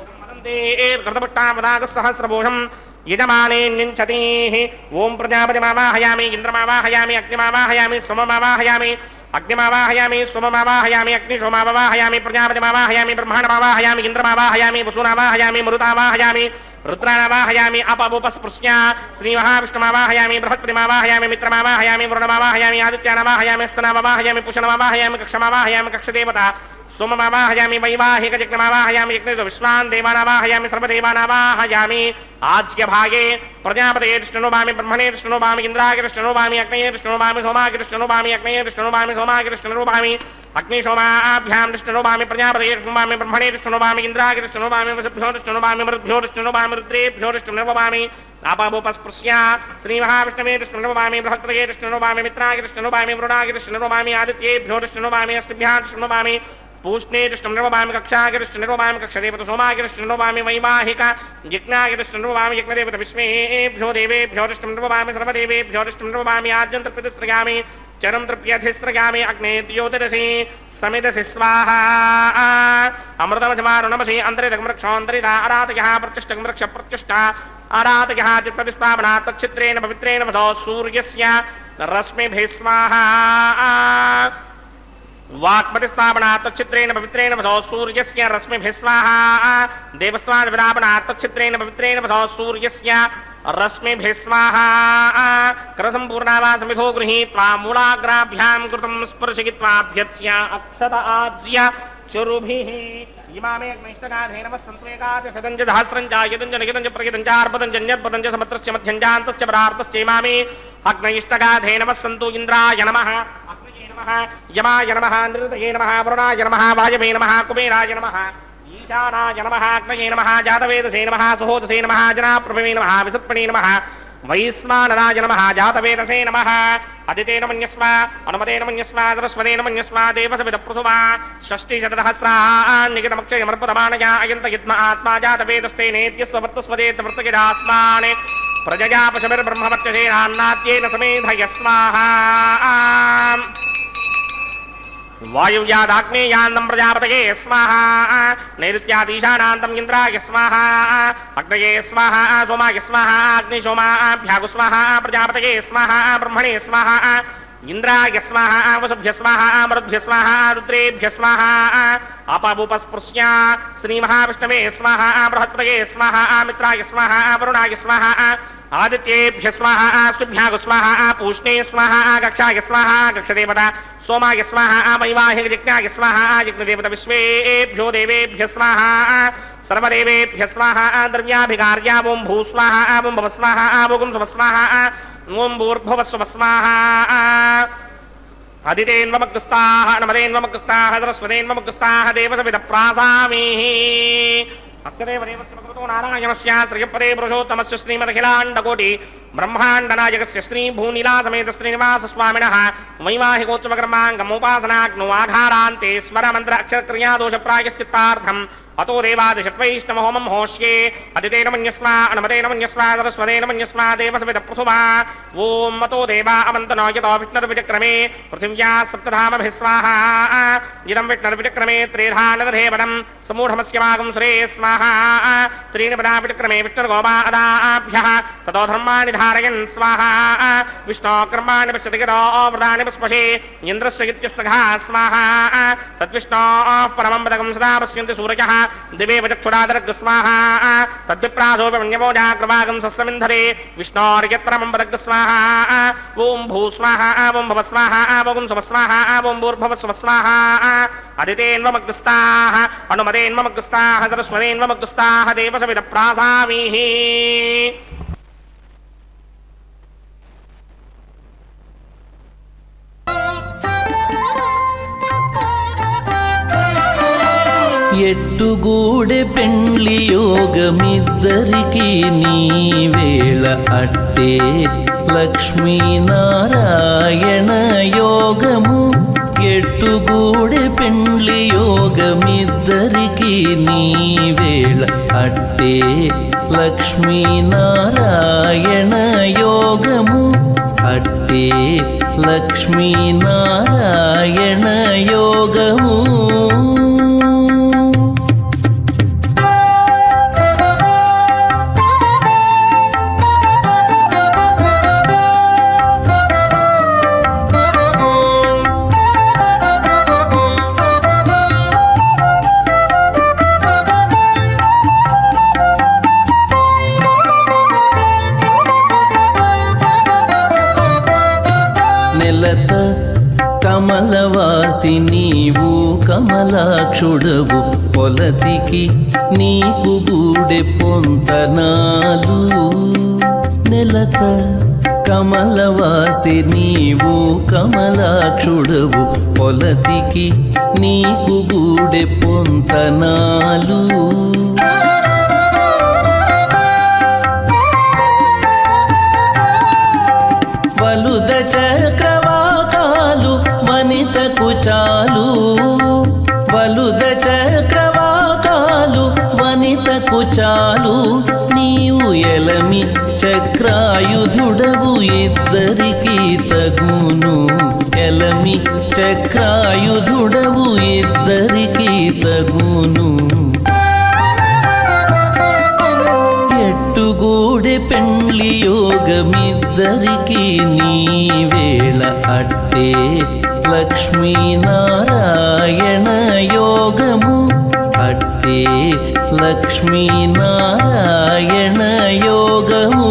कृतभट्टापदागसहस्रभूषम् यजमाने न्यञ्चतीः ॐ प्रजापतिमावाहयामि इन्द्रमावाहयामि अग्निमावाहयामि सोममावाहयामि अग्निमावाहयामि सोममावाहयामि अग्निशोमावाहयामि प्रजापतिमावाहयामि ब्रह्माणमावाहयामि इन्द्रमावाहयामि वसुनावाहयामि मरुतावाहयामि रुद्राणावाहयामि अपमुपस्पृश्य श्रीमहाविष्णुमावाहयामि बृहत्पतिमावाहयामि मित्रमावाहयामि वरुणमावाहयामि आदित्यानावाहयामि स्तनावाहयामि पुषणमावाहयामि कक्षमावाहयामि कक्षदेवता सोममावाहयामि वैवाहिकजज्ञमावाहयामि यज्ञ विश्वान् देवानावाहयामि सर्वदेवानावाहयामि आज्यभागे प्रजापते विष्णुनोभामि ब्रह्मणे विष्णुनोभामि इन्द्राय विष्णुनोभामि अग्नये विष्णुनोभामि सोमाय विष्णुनोभामि अग्नये विष्णुनोभामि सोमाय विष्णुनोभामि अग्निशोमाभ्यां विष्णुनोभामि प्रजापते विष्णुनोभामि ब्रह्मणे विष्णुनोभामि इन्द्राय विष्णुनोभामि वसुभ्यो विष्णुनोभामि मरुद्भ्यो विष्णुनोभामि रुद्रेभ्यो विष्णुनोभामि आपामुपस्पृश्य श्रीमहाविष्णवे विष्णुनोभामि बृहत्पदे विष्णुनोभामि मित्राय विष्णुनोभामि वरुणाय विष्णुनोभामि आदित्येभ्यो विष्णुनोभामि अस्तिभ्यां विष्णुनोभामि पूष्णे दृष्टनिर्वभामि कक्षागिरिष्टनिर्वभामि कक्षदेवत सोमागिरिष्टनिर्वभामि वैवाहिक यज्ञागिरिष्टनिर्वभामि यज्ञदेवत विश्वेभ्यो देवेभ्यो दृष्टनिर्वभामि सर्वदेवेभ्यो दृष्टनिर्वभामि आद्यन्तर्पितस्रयामि चरं तृप्यधिस्रयामि अग्ने द्योतिरसि समिदसि स्वाहा अमृतमजमारुणमसि अन्तरिदगमृक्षोऽन्तरिदा आरातयः प्रतिष्ठगमृक्ष प्रतिष्ठा आरातयः चित्तदिस्तावना तच्छित्रेण पवित्रेण वसो सूर्यस्य रश्मिभिः स्वाहा वाक्पतिस्थापना तच्छित्रेण पवित्रेण वसो सूर्यस्य रश्मिभिः स्वाहा देवस्त्वादिविदापना तच्छित्रेण पवित्रेण वसो सूर्यस्य रश्मिभिः स्वाहा करसम्पूर्णावासमिधो गृहीत्वा मूलाग्राभ्यां कृतं स्पर्शयित्वाभ्यत्स्य अक्षत आज्य चरुभिः इमामे अग्निष्टगाधे नमः सन्त्वेकाच सदञ्च सहस्रञ्च यदञ्च नियतञ्च प्रयतञ्च अर्पदञ्च न्यर्पदञ्च समत्रस्य मध्यञ्जान्तश्च परार्तश्च इमामे अग्निष्टगाधे नमः सन्तु इन्द्राय नमः अग्नये नमः यमाय नमः नृतये नमः वरुणाय नमः वायवे नमः कुबेराय नमः ईशानाय नमः अग्नये नमः जातवेदसे नमः सहोदसे नमः जनाप्रभवे नमः विसत्पणे नमः वैश्वानराय नमः जातवेदसे नमः अदितेन मन्यस्व अनुमतेन मन्यस्व सरस्वतेन मन्यस्व देवसविदप्रसुवा षष्टिशतसहस्रान्निगितमक्षयमर्पतमानया अयन्त यद्म आत्मा जातवेदस्तेनेत्यस्व वर्तस्वदेत वर्तगिदास्मान् प्रजया पशुभिर्ब्रह्मवर्चसेनान्नात्येन समेधय स्वाहा वायुव्यादाग्नेयान्तं प्रजापतये स्वाहा नैऋत्यादीशानान्तम् इन्द्राय स्वाहा अग्नये स्वाहा सोमाय स्वाहा अग्निशोमाभ्यागु स्वाहा प्रजापतये स्वाहा ब्रह्मणे स्वाहा इन्द्राय स्वाहा वसुभ्य स्वाहा मरुद्भ्य स्वाहा रुद्रेभ्य स्वाहा अपमुपस्पृश्य श्रीमहाविष्णवे स्वाहा बृहत्पतये स्वाहा मित्राय स्वाहा वरुणाय स्वाहा ఆదిత్యేభ్య స్వాహ స్తుభ్యాగు స్వాహ పూష్ణే స్వాహ కక్షాయ స్వాహ కక్షదేవత సోమాయ స్వాహ వైవాహిక జిజ్ఞాయ స్వాహ జిజ్ఞదేవత విశ్వేభ్యో దేవేభ్య స్వాహ సర్వదేవేభ్య స్వాహ ద్రవ్యాభికార్యా ఓం భూ స్వాహ ఓం భవ స్వాహ ఓం శుభ స్వాహ ఓం భూర్భువ శుభ స్వాహ అదితేన్వమగ్రస్తాః నమదేన్వమగ్రస్తాః సరస్వతేన్వమగ్రస్తాః దేవసవిద ప్రాసామీః అస్య దేవదేవస్య భగవతో నారాయణస్య శ్రీపదే పురుషోత్తమస్య శ్రీమదఖిలాండకోటి బ్రహ్మాండనాయకస్య శ్రీ భూనిలాసమేత శ్రీనివాస స్వామినः వైవాహికోత్సవకర్మాంగముపాసనాగ్నో ఆధారాంతే స్వరమంత్ర అక్షరక్రియాదోష ప్రాయశ్చిత్తార్థం అతో దేవాదిషట్వైష్ణమహోమం హోష్యే అదితేన మన్యస్వ అనమతేన మన్యస్వ సరస్వతేన మన్యస్వ దేవసవిద పృథువా ఓం అతో దేవా అమంతనో యతో విష్ణుర్విచక్రమే పృథివ్యా సప్తధామభిः స్వాహా ఇదం విష్ణుర్విచక్రమే త్రేధానదధేవనం సమూఢమస్యమాగం సురే స్వాహా త్రీణి పదా విచక్రమే విష్ణుర్గోపాదాభ్యः తతో ధర్మాణి ధారయన్ స్వాహా విష్ణో కర్మాణి పశ్యతి గదో వ్రతాని పుష్పశే ఇంద్రస్య ఇత్యస్సఘా స్వాహా తద్విష్ణో పరమం పదకం సదా పశ్యంతి సూర్యः దివేవ చక్షురాదరగ్ స్వాహా తద్విప్రాసోపమన్యమోజాగ్రవాగం సస్సమింధరే విష్ణోర్యత్పరమం పదగ్ స్వాహా ఓం భూ స్వాహా ఓం భవ స్వాహా ఓం శుభ స్వాహా ఓం భూర్భవ శుభ స్వాహా అదితేన్వమగ్రస్తాః అనుమదేన్వమగ్రస్తాః సరస్వనేన్వమగ్రస్తాః దేవసవిద ప్రాసామీః ఎట్టుగూడె పెండ్లి యోగమిద్దరికి నీ వేళ అట్టే లక్ష్మీనారాయణ యోగము ఎట్టుగూడె పెండ్లి యోగమిద్దరికి నీ వేళ అట్టే లక్ష్మీనారాయణ యోగము అట్టే లక్ష్మీనారాయణ యోగము నెలత కమలవాసి నీవు కమలాక్షుడవు పొలతికి నీకు గూడె పొంతనాలు నెలత కమలవాసి నీవు కమలాక్షుడవు పొలతికి నీకు గూడె పొంతనాలు వలుద చక్రవాకాలు వనితకు చాలు వలుద చక్రవాకాలు వనితకు చాలు నీవు ఎలమి చక్రాయుధుడవు ఇద్దరికి తగును ఎలమి చక్రాయుధుడవు ఇద్దరికి తగును ఎట్టుగూడె పెండ్లి యోగమిద్దరికి నీ వేళ అట్టే లక్ష్మీనారాయణ యోగము అట్టే లక్ష్మీనారాయణ యోగము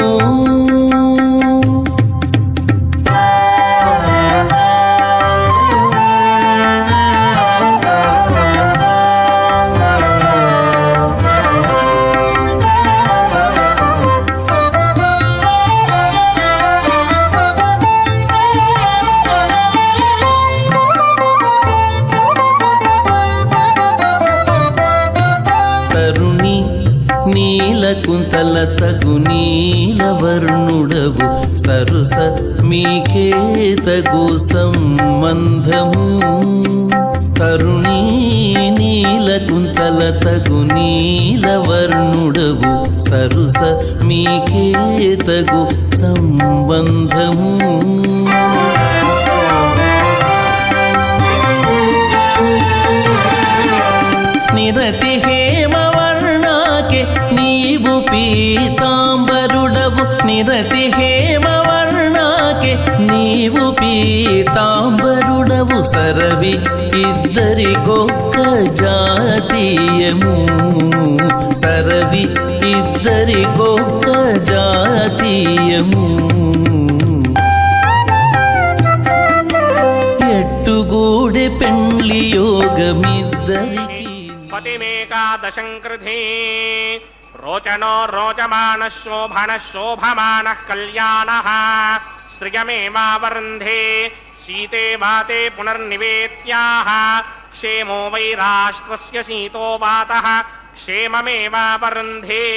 తరుణి నీలకుంతల తగు నీలవర్ణుడవు సరుస మీకే తగు సంబంధము తరుణి నీలకుంతల తగు నీలవర్ణుడవు సరుస మీకే తగు సంబంధము నిరతి హేమవర్ణాకే నీవు పీతాంబరుడవు నిరతి హేమవర్ణాకే నీవు పీతాంబరుడవు సరవి ఇద్దరికొక్క జాతీయము సరవి ఇద్దరికొక్క జాతీయము భాగ్యము ఎట్టుగూడె పెండ్లి యోగమిద్దరికి పతిమేకాదశం కృధి రోచనో రోచమాన శోభన శోభమాన కళ్యాణ శ్రియమేవావరుంధే శీతే వాతే పునర్నివేత్యాః క్షేమో వై రాష్ట్రస్య శీతో వాతః క్షేమమేవావరుంధే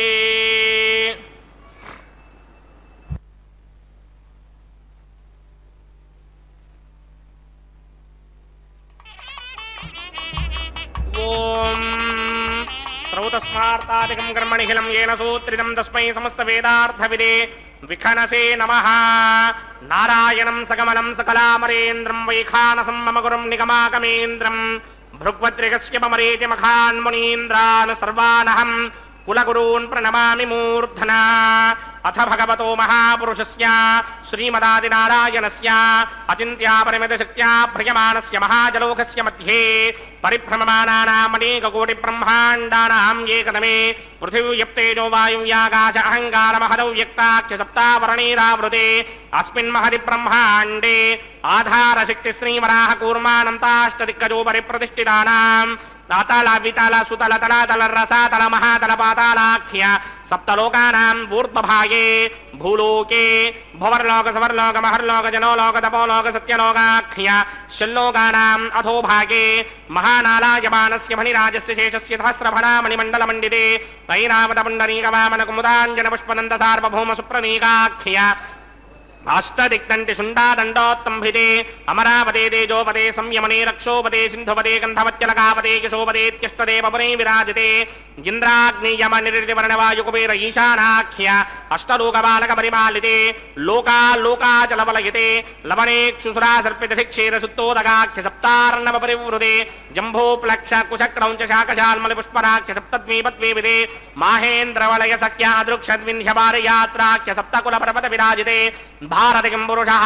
ఓం శ్రౌతస్మార్తాదికం కర్మణిఖిలం ఏన సూత్రితం తస్మై సమస్త వేదార్థవిదే విఖనసే నమ నారాయణం సకమలం సకలామరేంద్రం వైఖానసం మమ గురుం నిగమాగమేంద్రం భృగ్వద్రిగస్య మమరేతి మఖాన్ మునీంద్రాన్ సర్వానహం కులగురూన్ ప్రణమామి మూర్ధనా అథ భగవతో మహాపురుషస్య శ్రీమదాదినారాయణస్య అచింత్యాపరిమితశక్త్యా భ్రయమాణస్య మహాజలోకస్య మధ్యే పరిభ్రమమానానామనేకకోటి బ్రహ్మాండానాం ఏకదమే పృథివ్యప్తేజో వాయువ్యాకాశ అహంకారమహదౌ వ్యక్తాఖ్య సప్తావరణీరావృతే అస్మిన్ మహది బ్రహ్మాండే ఆధారశక్తి శ్రీవరాహ కూర్మానంతాష్టదిక్కజో పరిప్రతిష్ఠితానాం అతల వితల సుతల తలాతల రసాతల మహాతల పాతాళాఖ్య సప్తలోకానాం ఊర్ధ్వభాగే భూలోకే భువర్లోక సవర్లోక మహర్లోక జనోలోక తపోలోక సత్యలోకాఖ్య షల్లోకానాం అధోభాగే మహానాలాయమానస్య మణిరాజస్య శేషస్య సహస్రఫణామణిమండలమండితే వైరావత పుండరీకవామన కుముదాంజన పుష్పనంద సార్వభౌమ సుప్రనీకాఖ్య అష్టదిక్తంటి శుండాదండోత్తంభితే అమరావతే తేజోపదే సంయమనే రక్షోపదే సింధుపదే గంధవత్యలకాపదే కిశోపదేత్యష్టదే పవనే విరాజితే ఇంద్రాగ్నియమ నిర్దివర్ణవాయుకుబేర ఈశానాఖ్య అష్టలోకబాలక పరిపాలితే లోకా లోకాచలవలయతే లవణేక్షుసురా సర్పితక్షేర సుత్తోదగాఖ్య సప్తార్ణవ పరివృతే జంభో ప్లక్ష కుశక్రౌంచ శాకశాల్మలి పుష్పరాఖ్య సప్తద్వీపద్వీపితే మాహేంద్రవలయ సఖ్య అదృక్షద్విన్హ్యపారయాత్రాఖ్య సప్తకుల పర్వత విరాజితే భారతికం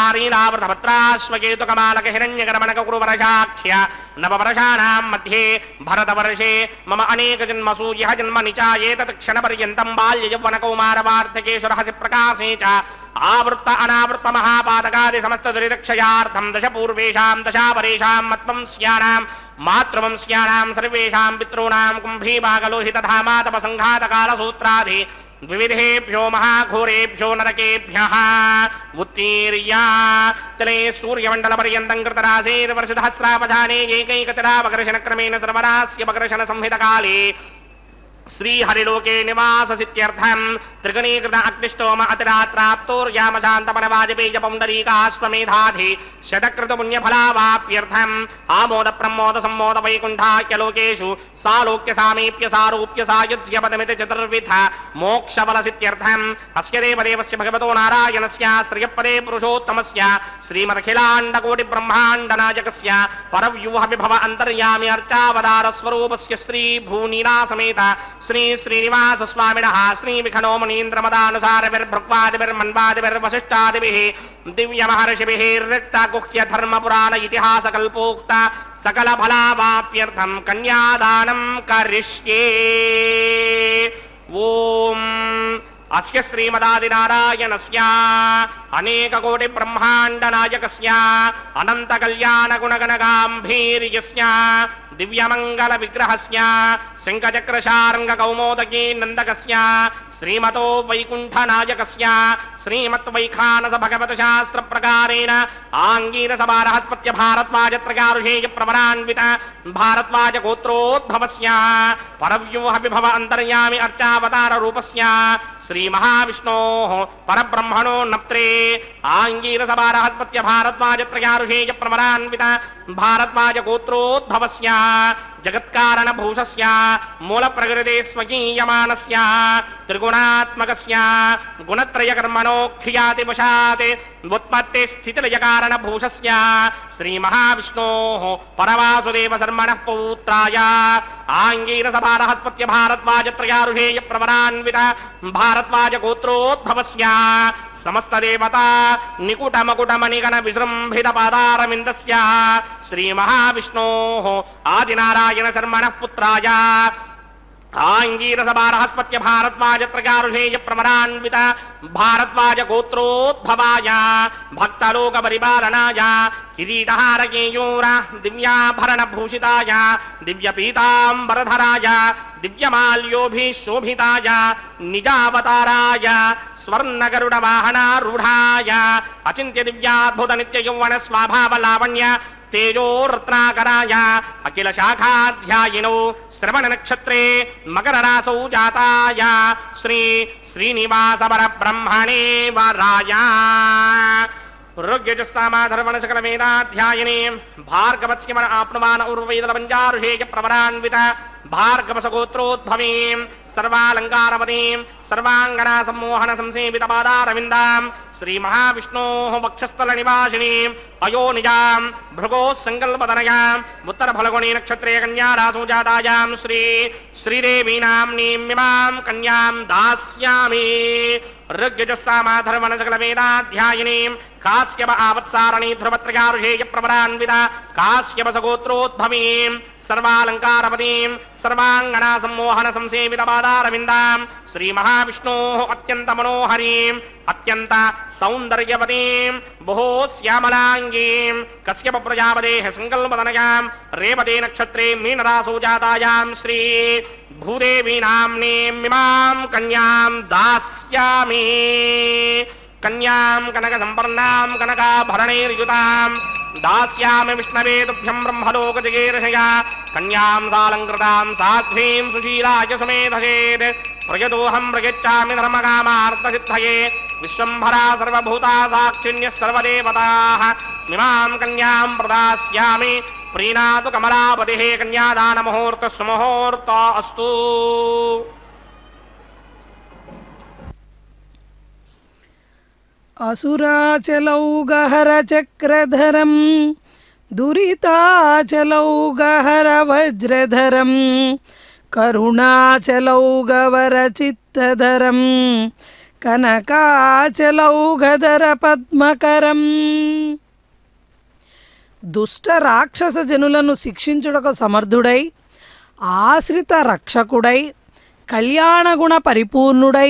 పురుషహారీలావృతపత్రాశ్వకేతుకమాలక హిరణ్యకరమణక కురువరశాఖ్య నవవర్షాణాం మధ్యే భరతవర్షే మమ అనేక జన్మసు యహ జన్మ నిచాయేతత్ క్షణపర్యంతం బాల్య యౌవన కౌమార వార్ధకేషు రహసి ప్రకాశే చ ఆవృత్త అనావృత్త మహాపాదకాది సమస్త దురిదక్షయార్థం దశ పూర్వేషాం దశాపరేషాం మత్వం స్యానాం మాతృవంశ్యానాం సర్వేషాం పితॄణాం కుంభీభాగలోహితధామాతప సంఘాతకాలసూత్రాది వివిధేభ్యో మహాఘోరేభ్యో నరకేభ్యः ఉత్తీర్య తలే సూర్యమండల పర్యంతం కృతరాశేర్వర్షధస్రావధానే ఏకైకతరావకర్షణ క్రమేణ సర్వరాస్య వకర్షణ సంహితకాలే శ్రీహరిలోకే నివాససిత్యర్థం త్రిగణీకృత అగ్నిష్టోమ అతిరాత్రాప్తోర్యామశాంతపన వాజపేయ పౌండరీకాశ్వమేధాధి శతకృత పుణ్యఫలావాప్యర్థం ఆమోద ప్రమోద సమ్మోద వైకుంఠాఖ్యలోకేషు సాలోక్య సామీప్య సారూప్య సాయుజ్య పదమితి చతుర్విధ మోక్షఫలసిత్యర్థం అస్య దేవదేవస్య భగవతో నారాయణస్య శ్రియపదే పురుషోత్తమస్య శ్రీమదఖిలాండకోటి బ్రహ్మాండ నాయకస్య పరవ్యూహ విభవ అంతర్యామి అర్చావతార స్వరూపస్య శ్రీ భూనీలా సమేత శ్రీ శ్రీనివాస స్వామిన శ్రీ విఖనో మునీంద్రమదానుసారవిర్భృక్వాదిభిర్వశిష్టాదిభిः దివ్యమహర్షిభిः రిక్తగుహ్య ధర్మపురాణ ఇతిహాస కల్పోక్త సకల ఫలావాప్యర్థం కన్యాదానం కరిష్యే ఓం అస్య శ్రీమదాదినారాయణస్య అనేక కోటి బ్రహ్మాండ నాయకస్య అనంత కళ్యాణ గుణగణ గాంభీర్యస్య దివ్యమంగళ విగ్రహస్య శంఖచక్ర శార్ంగ కౌమోదకీ నందకస్య శ్రీమతో వైకుంఠ నాయకస్య శ్రీమత్ వైఖానస భగవత శాస్త్ర ప్రకారేణ ఆంగీరస బారహస్పత్య భారద్వాజత్రకారుషేయ ప్రవరాన్విత భారద్వాజ గోత్రోద్భవస్య పరవ్యూహ విభవ అంతర్యామి అర్చావతార రూపస్య శ్రీ మహావిష్ణో పరబ్రహ్మణో నప్త్రే ఆంగీరస బారహస్పత్య భారద్వాజత్రకారుషేయ ప్రవరాన్విత భారద్వాజ గోత్రోద్భవస్య జగత్కారణ భూషస్య మూల ప్రకృతే స్వకీయమానస్య త్రిగుణాత్మకస్య గుణత్రయ కర్మణో క్రియాతి వశాత్ ఉత్పత్తి స్థితిలయ కారణ భూషస్య శ్రీ మహావిష్ణో పరవాసుదేవ శర్మణ పౌత్రాయ ఆంగీరస భారహస్పత్య భారద్వాజత్రయారుషేయ ప్రవరాన్విత భారద్వాజ గోత్రోద్భవస్య సమస్త దేవత నికుట మకుట మణిగణ విజృంభిత పాదారవిందస్య శ్రీ మహావిష్ణో ఆదినారాయణ శర్మణ పుత్రాయ ఆంగీరసభారహస్పత్య భారద్వాజత్రగారుషేయ ప్రమరాన్విత భారద్వాజ గోత్రోద్భవాయ భక్తలోక పరిపాలనాయ కిరీటహారకేయూర దివ్యాభరణ భూషితాయ దివ్యపీతాంబరధరాయ దివ్యమాల్యోభిశోభితాయ నిజావతారాయ స్వర్ణగరుడ వాహనారూఢాయ అచింత్య దివ్యాద్భుత నిత్య యౌవన స్వభావ లావణ్య తేజో రత్నాకరాయ అఖిల శాఖాధ్యాయినౌ శ్రవణ నక్షత్రే మకర రాసౌ జాతాయ శ్రీ శ్రీనివాస బ్రహ్మణే వరాయ ఋగ్యజస్సామాధర్వణ సకల వేదాధ్యాయిని భార్గవత్స్యమన ఆప్నుమాన ఉర్వైదల పంజారుషేయ ప్రవరాన్విత భార్గవసగోత్రోద్భవీం సర్వాలంకారవతీం సర్వాంగనా సమ్మోహన సంసేవిత పాదారవిందాం శ్రీ మహావిష్ణో వక్షస్థల నివాసినీం అయోనిజాం భృగో సంకల్పతనయాం ఉత్తర ఫలగుణీ నక్షత్రే కన్యా రాసో జాతాయాం శ్రీ శ్రీదేవీ నామ్నీమిమాం కన్యాం దాస్యామి ఋగ్యజస్సామాధర్వణ సకల వేదాధ్యాయినీం కాశ్యప ఆవత్సారణీ ధ్రువత్రయారుషేయ ప్రవరాన్విత కాశ్యప సగోత్రోద్భవీం సర్వాలంకారపదీం సర్వాంగనా సమ్మోహన సంసేవిత పాదారవిందాం శ్రీ మహావిష్ణో అత్యంత మనోహరీం అత్యంత సౌందర్యవతీం బహో శ్యామలాంగీం కశ్యప ప్రజాపదేహ సంకల్పతనయాం రేవతే నక్షత్రే మీనరాసో జాతాయాం శ్రీ భూదేవీ నామ్నీమిమాం కన్యాం దాస్యామి కన్యాం కనక సంపన్నాం కనకాభరణైర్యుతాం దాస్యామి విష్ణవే తుభ్యం బ్రహ్మలోకజగేర్షయా కన్యాం సాలంకృతాం సాధ్వీం సుశీలాయ సుమేధసేత్ ప్రయతోహం ప్రయచ్చామి ధర్మకామార్థసిద్ధయే విశ్వంభరా సర్వభూతా సాక్షిణ్య సర్వదేవతాః మిమాం కన్యాం ప్రదాస్యామి ప్రీణాతు కమలాపతి కన్యాదాన ముహూర్త సుముహూర్త అస్తు असुराचलौगहरचक्रधरं दुरिताचलौगहरवज्रधरं करुणाचलौगवरचित्तधरं కనకాచలౌఘధరపద్మకరం దుష్ట రాక్షస జనులను శిక్షించుటకు సమర్థుడై ఆశ్రిత రక్షకుడై కళ్యాణగుణ పరిపూర్ణుడై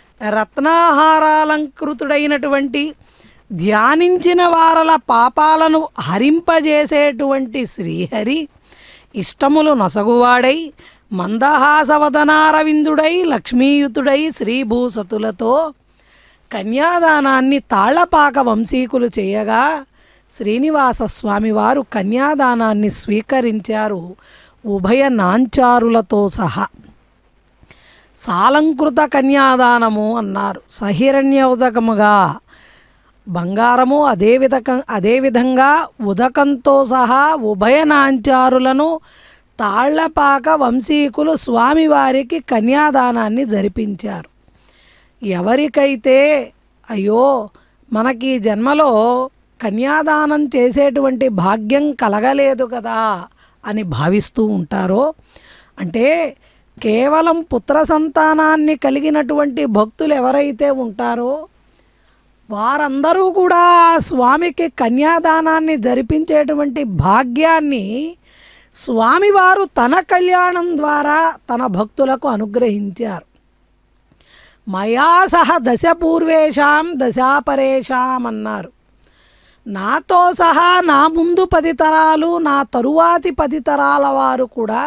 రత్నాహారాలంకృతుడైనటువంటి ధ్యానించిన వారల పాపాలను హరింపజేసేటువంటి శ్రీహరి ఇష్టములు నొసగువాడై మందహాసవదనారవిందుడై లక్ష్మీయుతుడై శ్రీభూసతులతో కన్యాదానాన్ని తాళ్లపాక వంశీకులు చేయగా శ్రీనివాస స్వామివారు కన్యాదానాన్ని స్వీకరించారు ఉభయ నాంచారులతో సహా సాలంకృత కన్యాదానము అన్నారు సహిరణ్య ఉదకముగా బంగారము అదే విధక అదేవిధంగా ఉదకంతో సహా ఉభయ నాంచారులను తాళ్లపాక వంశీకులు స్వామివారికి కన్యాదానాన్ని జరిపించారు ఎవరికైతే అయ్యో మనకి ఈ జన్మలో కన్యాదానం చేసేటువంటి భాగ్యం కలగలేదు కదా అని భావిస్తూ ఉంటారో అంటే కేవలం పుత్ర సంతానాన్ని కలిగినటువంటి భక్తులు ఎవరైతే ఉంటారో వారందరూ కూడా ఆ స్వామికి కన్యాదానాన్ని జరిపించేటువంటి భాగ్యాన్ని స్వామివారు తన కళ్యాణం ద్వారా తన భక్తులకు అనుగ్రహించారు మయా సహ దశ పూర్వేషాం దశాపరేషాం అన్నారు నాతో సహా నా ముందు పది తరాలు నా తరువాతి పది తరాల వారు కూడా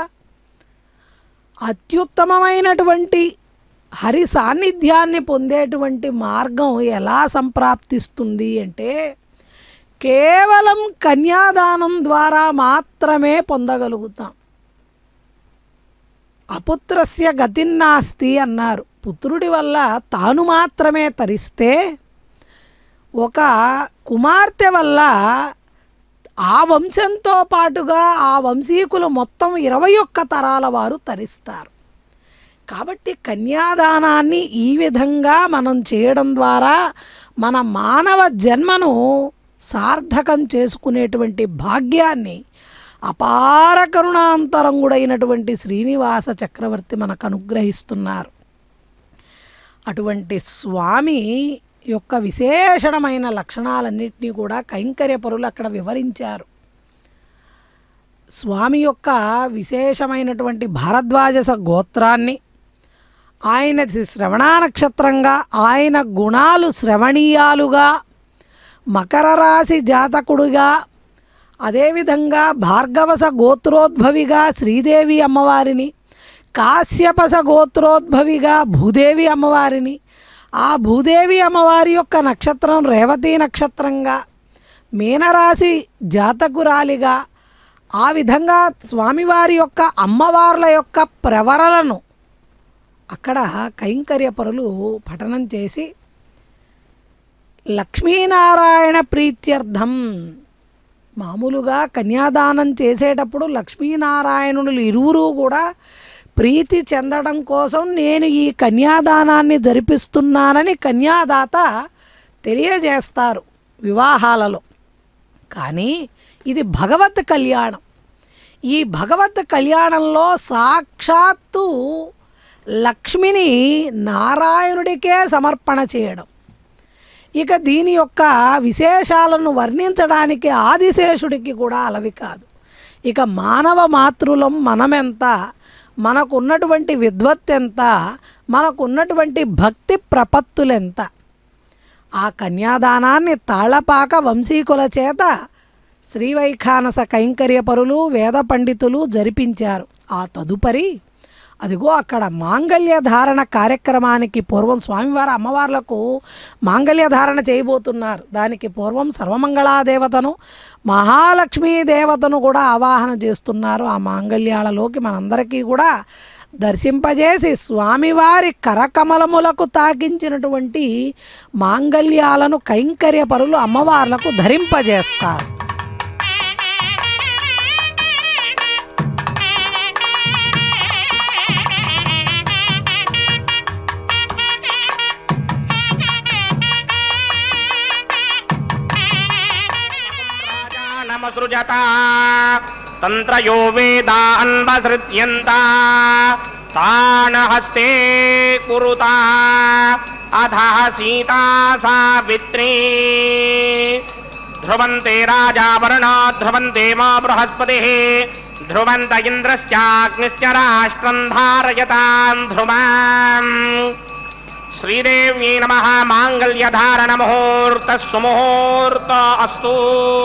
అత్యుత్తమమైనటువంటి హరి సాన్నిధ్యాన్ని పొందేటువంటి మార్గం ఎలా సంప్రాప్తిస్తుంది అంటే కేవలం కన్యాదానం ద్వారా మాత్రమే పొందగలుగుతాం అపుత్రస్య గతిన్నాస్తి అన్నారు పుత్రుడి వల్ల తాను మాత్రమే తరిస్తే ఒక కుమార్తె వల్ల ఆ వంశంతో పాటుగా ఆ వంశీకులు మొత్తం ఇరవై ఒక్క తరాల వారు తరిస్తారు కాబట్టి కన్యాదానాన్ని ఈ విధంగా మనం చేయడం ద్వారా మన మానవ జన్మను సార్థకం చేసుకునేటువంటి భాగ్యాన్ని అపార కరుణాంతరంగుడైనటువంటి శ్రీనివాస చక్రవర్తి మనకు అనుగ్రహిస్తున్నారు అటువంటి స్వామి యొక్క విశేషమైన లక్షణాలన్నింటినీ కూడా కైంకర్య పరులు అక్కడ వివరించారు స్వామి యొక్క విశేషమైనటువంటి భారద్వాజస గోత్రాన్ని ఆయన శ్రవణ నక్షత్రంగా ఆయన గుణాలు శ్రవణీయాలుగా మకర రాశి జాతకుడుగా అదేవిధంగా భార్గవస గోత్రోద్భవిగా శ్రీదేవి అమ్మవారిని కాశ్యపస గోత్రోద్భవిగా భూదేవి అమ్మవారిని ఆ భూదేవి అమ్మవారి యొక్క నక్షత్రం రేవతి నక్షత్రంగా మీనరాశి జాతకురాలిగా ఆ విధంగా స్వామివారి యొక్క అమ్మవార్ల యొక్క ప్రవరలను అక్కడ కైంకర్యపరులు పఠనం చేసి లక్ష్మీనారాయణ ప్రీత్యర్థం మామూలుగా కన్యాదానం చేసేటప్పుడు లక్ష్మీనారాయణులు ఇరువురు కూడా ప్రీతి చెందడం కోసం నేను ఈ కన్యాదానాన్ని జరిపిస్తున్నానని కన్యాదాత తెలియజేస్తారు వివాహాలలో కానీ ఇది భగవత్ కళ్యాణం ఈ భగవత్ కళ్యాణంలో సాక్షాత్తు లక్ష్మిని నారాయణుడికే సమర్పణ చేయడం ఇక దీని యొక్క విశేషాలను వర్ణించడానికి ఆదిశేషుడికి కూడా అలవి కాదు ఇక మానవ మాతృలం మనమెంత మనకున్నటువంటి విద్వత్ ఎంత మనకున్నటువంటి భక్తి ప్రపత్తులెంత ఆ కన్యాదానాన్ని తాళపాక వంశీకుల చేత శ్రీవైఖానస కైంకర్యపరులు వేద పండితులు జరిపించారు ఆ తదుపరి అదిగో అక్కడ మాంగళ్య ధారణ కార్యక్రమానికి పూర్వం స్వామివారి అమ్మవార్లకు మాంగళ్య ధారణ చేయబోతున్నారు దానికి పూర్వం సర్వమంగళాదేవతను మహాలక్ష్మీ దేవతను కూడా ఆవాహన చేస్తున్నారు ఆ మాంగళ్యాలలోకి మనందరికీ కూడా దర్శింపజేసి స్వామివారి కరకమలములకు తాకించినటువంటి మాంగళ్యాలను కైంకర్య పరులు అమ్మవార్లకు ధరింపజేస్తారు నమసృజత తంత్రయో వేదాన్వసృత్యంత తాన హస్తే కురుత అథ సీతా సావిత్రీ ధ్రువంతే రాజా వరుణా ధ్రువంతే మా బృహస్పతి ధ్రువంత ఇంద్రశ్చాగ్నిశ్చ రాష్ట్రం ధారయతాం ధ్రువం శ్రీదేవ్యై నమ మాంగళ్యధారణ ముహూర్త సుముహూర్త అస్తు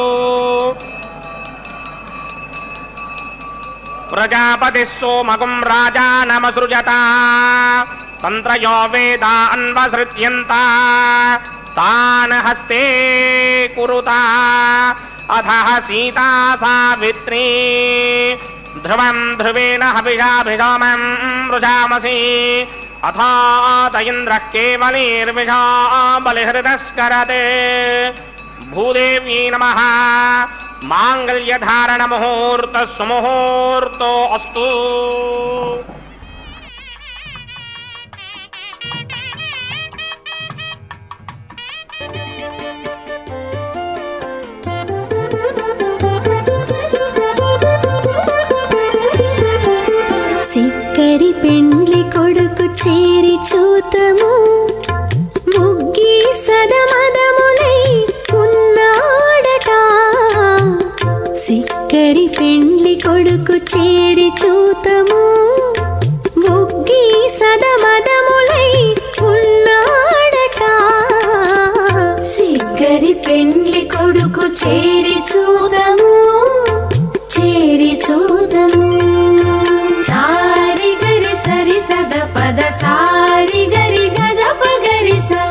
ప్రజాపతి సోమగుం రాజానమసృజత తంత్రయో వేదా అన్వసృత్యంత తాన్ హస్తే కురుత అథ సీతా సావిత్రీ ధ్రువం ధ్రువేణ హవిషాభిషామం వృజామసి అథాత ఇంద్రः కేవలీర్విషా బలిహృతస్కరతే భూదేవ్యై నమః మాంగళ్యధారణ ముహూర్త సుముహూర్తో అస్తు సిక్కరి పెండ్లి కొడుకు చేరి చూతము ముగ్గి సదమదములై ఉన్నాడట సిక్కరి పెండ్లి కొడుకు చేరి చూతము ముగ్గి సదమదములై ఉన్నాడట సిగ్గరి పెండ్లి కొడుకు చేరి చూదము చేరి చూదము సారి గరి సరి సద పద సారి గరి గద పగరి స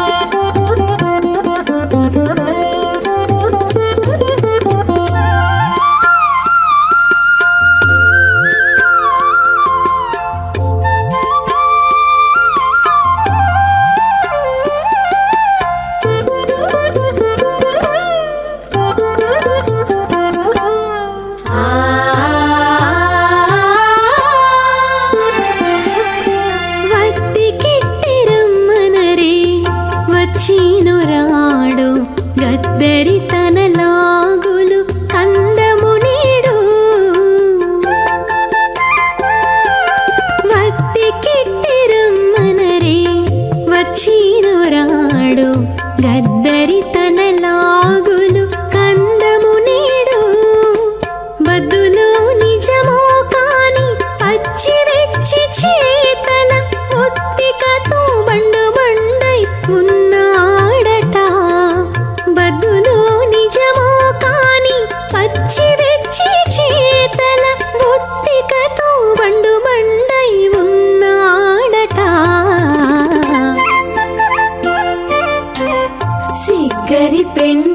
వత్తి కిట్టిరమ్మనరే వచ్చిను రాడు గద్దరి తన లాగులు కందము నీడు వత్తి కిట్టిరమ్మనరే వచ్చిను రాడు గద్దరి తన లాగులు కందము నీడు బద్దులు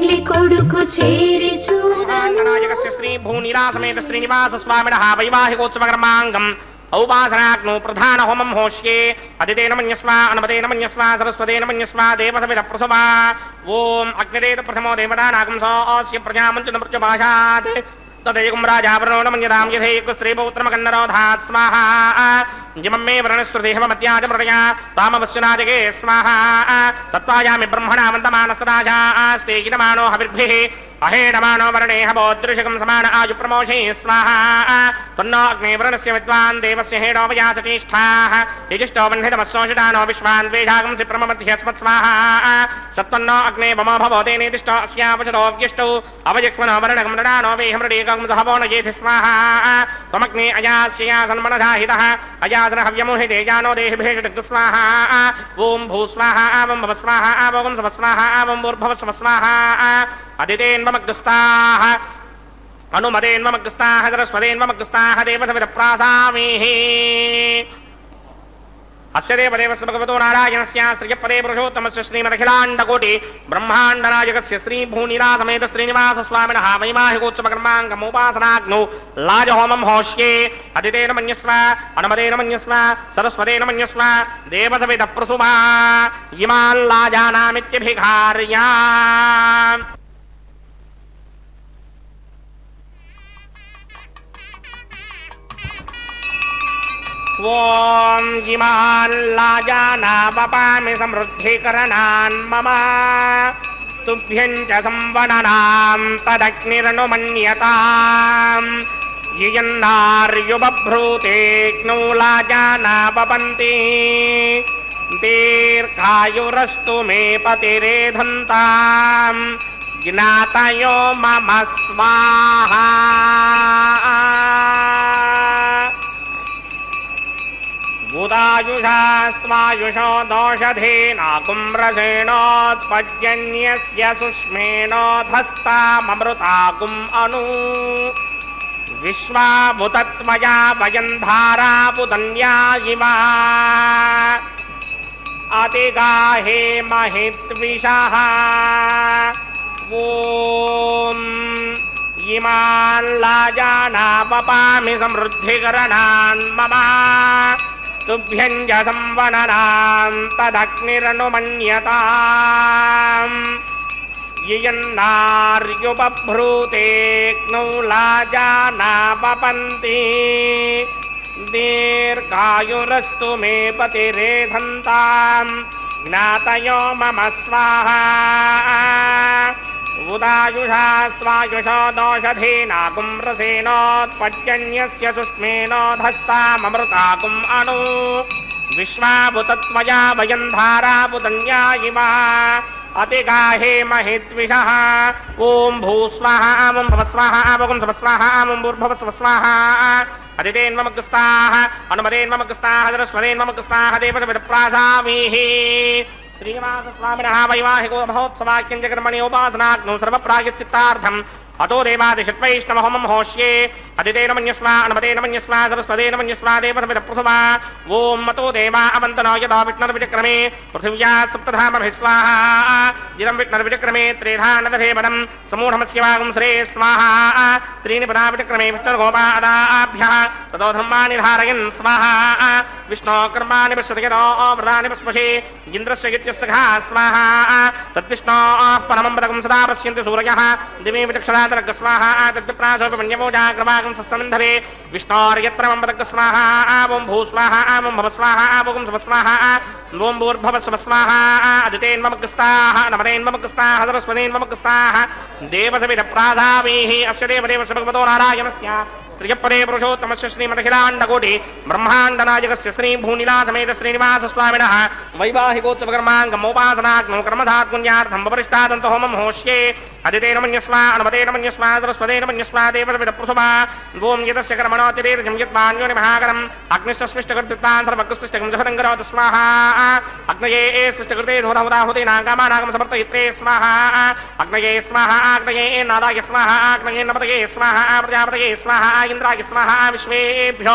పెండ్లి కొడుకు చేరి చూడను నాయకస్య శ్రీ భూనిరాసమేత శ్రీనివాస స్వామినః వైవాహికోత్సవకర్మాంగం ఔపాసనాగ్నో ప్రధాన హోమం హోష్యే అదితేన మన్యస్వ అనుమతేన మన్యస్వ సరస్వతేన మన్యస్వ దేవసవిద ప్రసవా ఓం అగ్నిరేత ప్రథమో దేవతా నాగం సోస్య ప్రజామంతు మృత్యుభాషాత్ తదయుగం రాజావరణో నమన్యదాం యథేయుగ స్త్రీపౌత్రమకన్నరోధాత్ స్వాహా జిమం మే వ్రణశ్రుదేహమత్యాజ మృడయా వామవస్యునాదిగే స్వాహా తత్వాయామి బ్రహ్మణామంతమానసరాజా ఆస్తే గినమానో హవిర్భిः అహేడమానో వరణే హవోదృశకం సమాన ఆయు ప్రమోషే స్వాహా తన్నో అగ్నివరణస్య విద్వాన్ దేవస్య హేడోపయాసతిష్ఠాః యజిష్టో వह्नितमस्सोषितानो विश्वान् द्वेषागंसि प्रममध्यस्मत् स्वाहा सत्वन्नो अग्ने ममो भवते निर्दिष्टो अस्यावचतो व्यष्टौ अवयक्ष्मनो वर्णकं नडानो वेहमृडेकं सहवो न येति स्वाहा त्वमग्ने अयास्ययासन्मनधाहितः अयासन हव्यमोहिते जानो देहिभेषडग् स्वाहा ॐ भू स्वाहा आवं भव स्वाहा आवं सव स्वाहा आवं भूर्भव स्व स्वाहा अदितेन्वमग्रस्ताः अनुमदेन्वमग्रस्ताः सरस्वतेन्वमग्रस्ताः देवसविदप्रासामीः अस्य देवदेवस्य भगवतो नारायणस्य श्रियपदे पुरुषोत्तमस्य श्रीमदखिलाण्डकोटि ब्रह्माण्डनायकस्य श्रीभूनिरासमेत श्रीनिवासस्वामिनः वैवाहिकोत्सवकर्माङ्गमुपासनाग्नौ लाजहोमं होष्ये अदितेन मन्यस्व अनुमतेन मन्यस्व सरस्वतेन मन्यस्व देवसविदः प्रसुमा इमान् लाजानामित्यभिघार्या ॐ इमान् लाजानामपामि समृद्धिकरणान् मम तुभ्यं च संवदनां तदग्निरनुमन्यताम् ययन्नार्युबभ्रूतेऽग्नौ लाजानापपन्ति दीर्घायुरस्तु मे पतिरेधन्ताम् ज्ञातयो मम स्वाहा बुधायुषास्त्वायुषो दोषधेनाकुम्रसेणोत्पद्यन्यस्य सुष्मेणोधस्ताममृताकुम् अनु विश्वाभुतत्वया वयम् धाराबुदन्या इमा अतिगाहे महित्विषः ॐ इमान् लाजानापपामि समृद्धिकरणान् मम तुभ्यं च संवननां तदग्निरनुमन्यताम् ययन्नार्युपभ्रूतेऽग्नौ लाजानापपन्ति दीर्घायुरस्तु मे पतिरेधन्ताम् ज्ञातयो मम स्वाहा उदायुषास्त्वायुषो दोषधीनाकुं रसेनोत्पद्यन्यस्य सुष्मेनोधस्ताममृताकुम् अणु विश्वाभुतत्वया वयम् धारापुतन्या इमा अतिगाहे महिद्विषः ॐ भूस्वाहा आमं भव स्वाहा आवगुं सव स्वाहा आमं भूर्भव स्व स्वाहा अदितेन्ममग्रस्ताः अनुमदेन्ममग्रस्ताः सरस्वतेन्ममग्रस्ताः देवसविदप्रासामीः श्रीनिवासस्वामिनः वैवाहिको महोत्सवाक्यं च कर्मणि उपासनाग्नौ सर्वप्रायश्चित्तार्थम् अतो देवादिषट्वैष्णवहोमं होष्ये अदितेन मन्यस्वा अनुमतेन मन्यस्वा सरस्वतेन मन्यस्वा देवसमिदप्रसवा ॐ मतो देवा अवन्तनो यदा विष्णुर्विचक्रमे पृथिव्या सप्तधामभिः स्वाहा जिरं विष्णुर्विचक्रमे त्रेधा नदभेपदं समूढमस्य वागं श्रे स्वाहा त्रीणि पदा विचक्रमे विष्णुर्गोपादाभ्यः ततो धर्माणि धारयन् स्वाहा विष्णो कर्माणि पश्यति यतो व्रतानि पस्पशे इन्द्रस्य गित्यस्य घा स्वाहा तद्विष्णो परमं पदकं सदा पश्यन्ति सूरयः दिवे विचक्षणातरग स्वाहा तद्विप्रासोपि मन्यमोजाग्रवागं सस्समिन्धरे विष्णोर्यत्परमं पदक स्वाहा ॐ भू स्वाहा ॐ भव स्वाहा ॐ सव स्वाहा ॐ भूर्भव स्व स्वाहा अदितेन्ममग्रस्ताः नमदेन्ममग्रस्ताः सरस्वतेन्ममग्रस्ताः देवसविदप्राधावीः अस्य देवदेवस्य भगवतो नारायणस्य श्रियपदे पुरुषोत्तमस्य श्रीमदखिलाण्डकोटि ब्रह्माण्डनायकस्य श्रीभूनिलासमेत श्रीनिवासस्वामिनः वैवाहिकोत्सवकर्माङ्गमोपासनाग्नौ कर्मधात्पुण्यार्थं वपरिष्टादन्तहोमं होष्ये अदितेन मन्यस्वा अनुमतेन मन्यस्वा सरस्वतेन मन्यस्वा देवसविदप्रसुभा ॐ यतस्य कर्मणोतिरेर्जं यद्मान्योनि महाकरम् अग्निश्चस्पृष्टकृत्युत्तान् सर्वकृष्पृष्टकं जहरं करोतु स्वाहा अग्नये ए स्पृष्टकृते धोधमुदाहुते नागामानागं समर्पयित्रे स्वाहा अग्नये स्वाहा अग्नये नादाय स्वाहा अग्नये नमतये स्वाहा प्रजापतये स्वाहा इन्द्राय स्वाहा विश्वेभ्यो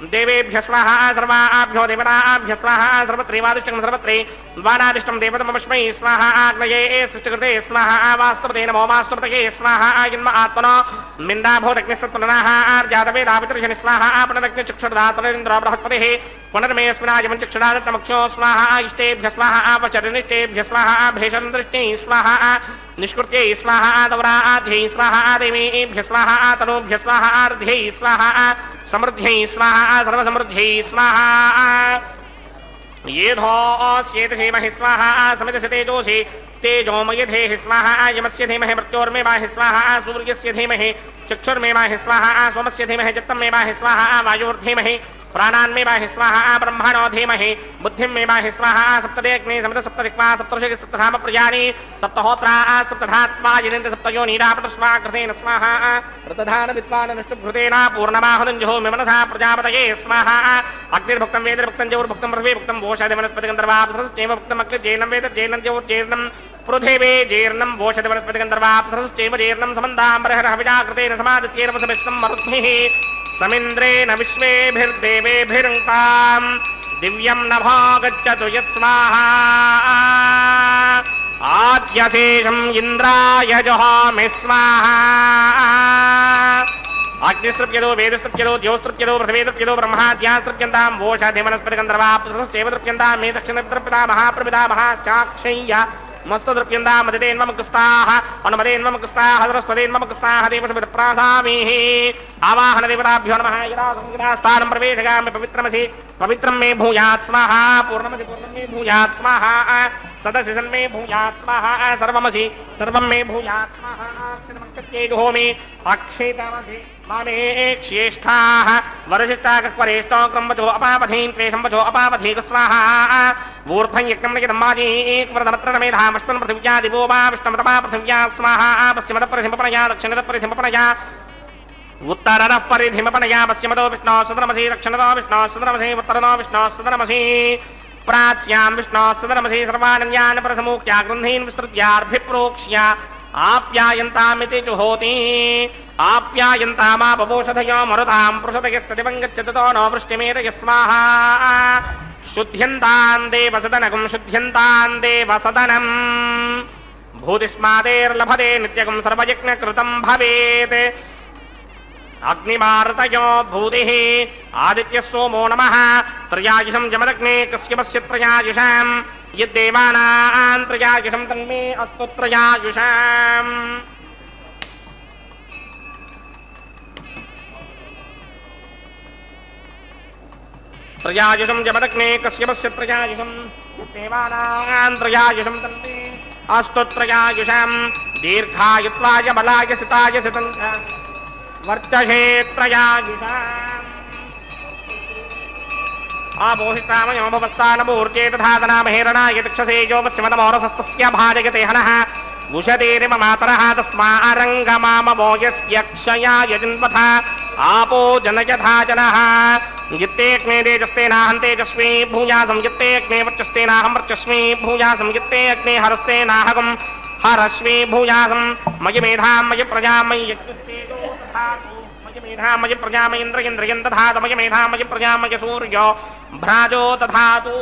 देवेभ्य स्वाहा सर्वाभ्यो देवताभ्य स्वाहा सर्वत्रैवादिष्टं सर्वत्रे द्वानादिष्टं देवतमस्मै स्वाहा आग्नये सृष्टिकृते स्वाहा वास्तवते नमो वास्तवतये स्वाहा जन्म आत्मनो मिन्दाभूतग्निस्तत्पुनराः आर्जातवेदापितर्शनि स्वाहा पुनरग्निचक्षुर्धातुरेन्द्र बृहस्पतिः पुनर्मेऽस्मिनाजमञ्चक्षुरादत्तमक्षो स्वाहा इष्टेभ्य स्वाहा अपचरनिष्टेभ्य स्वाहा भेषन्दृष्टै स्वाहा निष्कृत्यै स्वाहा दौराध्यै स्वाहा देवीभ्य स्वाहा तनूभ्य स्वाहा आर्ध्यै स्वाहा समृद्ध्यै स्वाहा सर्वसमृद्ध्यै स्वाहा येधोऽस्येत धीमहि स्वाहा समितस्य तेजोषि तेजोमयधेः स्वाहा यमस्य धीमहि मृत्योर्मे वाहि स्वाहा सूर्यस्य धीमहि चक्षुर्मे वाहि स्वाहा सोमस्य धीमहि चित्तं मे वाहि स्वाहा वायुर्धीमहि प्राणान्मे वाहि स्वाहा ब्रह्मणो धीमहि बुद्धिं मे वाहि स्वाहा सप्तदेग्नि समित सप्तदिक्वा सप्तऋषि सप्तधाम प्रियाणि सप्तहोत्रा सप्तधात्मा जिनेन्द्र सप्तयो नीरापटस्वाकृतेन स्वाहा रतधान विद्वान नष्टभृतेन पूर्णमाहुलञ्जहो मिमनसा प्रजापतये स्वाहा अग्निर्भुक्तं वेदर्भुक्तं जौर्भुक्तं पृथ्वीभुक्तं वोषादि वनस्पतिगन्धर्वापथश्चैव भुक्तं अग्निर्जेनं वेद जेनं जौर्जेर्नं पृथिवे जीर्णं वोषधि वनस्पतिगन्धर्वापथश्चैव जीर्णं समन्दाम्बरहरहविजाकृतेन समादित्यैरवसमिश्रं मरुद्भिः समिन्द्रेण विश्वेभिर्देवेभिर्ताम् दिव्यं नभो गच्छतु यत्स्वाहा आद्यशेषम् इन्द्राय जहामि स्वाहा अग्निस्तृप्यतो वेदस्तृप्यतो द्योस्तृप्यतो पृथिवीतृप्यतो ब्रह्माद्यास्तृप्यन्तां वोषाधिमनस्पतिगन्धर्वाप्सश्चैव तृप्यन्तां मे दक्षिणतृप्यता महाप्रपिता महाश्चाक्षय्य मस्तुतृप्यन्तां मदितेन्वमुक्स्ताः अनुमदेन्वमुक्स्ताः सरस्वतेन्वमुक्स्ताः देवसमितप्रासामीः आवाहनदेवताभ्यो नमः यदा संगितास्थानं प्रवेशयामि पवित्रमसि पवित्रं मे भूयात् स्वाहा पूर्णमसि पूर्णं मे भूयात् स्वाहा सदसि सन्मे भूयात् स्वाहा सर्वमसि सर्वं मे भूयात् स्वाहा अक्षरमक्षत्यै जुहोमि अक्षेतमसि मामे क्षेष्ठाः वरशिष्टाकक्वरेष्टो क्रम्वचो अपापधीन् त्वेषम्वचो अपीक स्वाहा ऊर्ध्वं यज्ञं नयदं माजीक्वरदमत्र मेधामश्मन् पृथिव्या दिवो वा विष्णुमतमा पृथिव्या स्वाहा पश्चिमतपरिधिमपनया दक्षिणतपरिधिमपनया उत्तरतः परिधिमपनया पश्चिमतो विष्णो सदनमसि दक्षिणतो विष्णो सदनमसि उत्तरतो विष्णो सदनमसि प्राच्यां विष्णो सदनमसि सर्वानन्यान् परसमूख्या गृह्णीन् विस्तृत्यार्भिप्रोक्ष्य आप्यायन्तामिति जुहोति आप्यायन्तामापपोषधयो मरुतां पृषदयस्तदिवङ्गच्छतो नो वृष्टिमेतय स्वाहा शुद्ध्यन्तान् देवसदनगुं शुद्ध्यन्तान् देवसदनम् भूतिस्मादेर्लभते नित्यगुं सर्वयज्ञकृतं भवेत् अग्निमारुतयो भूतिः आदित्यः सोमो नमः त्रयायुषं जमदग्ने कस्यपस्य त्रयायुषाम् यद्देवानां त्रयायुषं तन्मे अस्तु त्रयायुषाम् त्रयायुषं जमदग्ने कस्यपस्य त्रयायुषं देवानां त्रयायुषं तन्मे अस्तु त्रयायुषाम् दीर्घायुत्वाय बलाय सिताय सितं च वर्चसे त्रयायुषाम् आपोहितामयो भवस्तानमूर्जे तथातनामहेरणाय दक्षसे यो वस्यमतमोरसस्तस्य भाजयते हनः उषतेरिम मातरः तस्मारङ्गमामवो यस्य क्षयाय जिन्वथ आपो जनयथा जनः यत्तेऽग्ने तेजस्तेनाहं तेजस्वी भूयासं यत्तेऽग्ने वर्चस्तेनाहं वर्चस्वी भूयासं यत्ते अग्ने हरस्तेनाहकं हरस्वी भूयासं मयि मेधां मयि प्रजां मयि यज्ञस्तेजो दधातु मयि मेधां मयि प्रजा मयि इन्द्र इन्द्रियं दधातु मयि मेधां मयि प्रजा मयि सूर्यो भ्राजो दधातु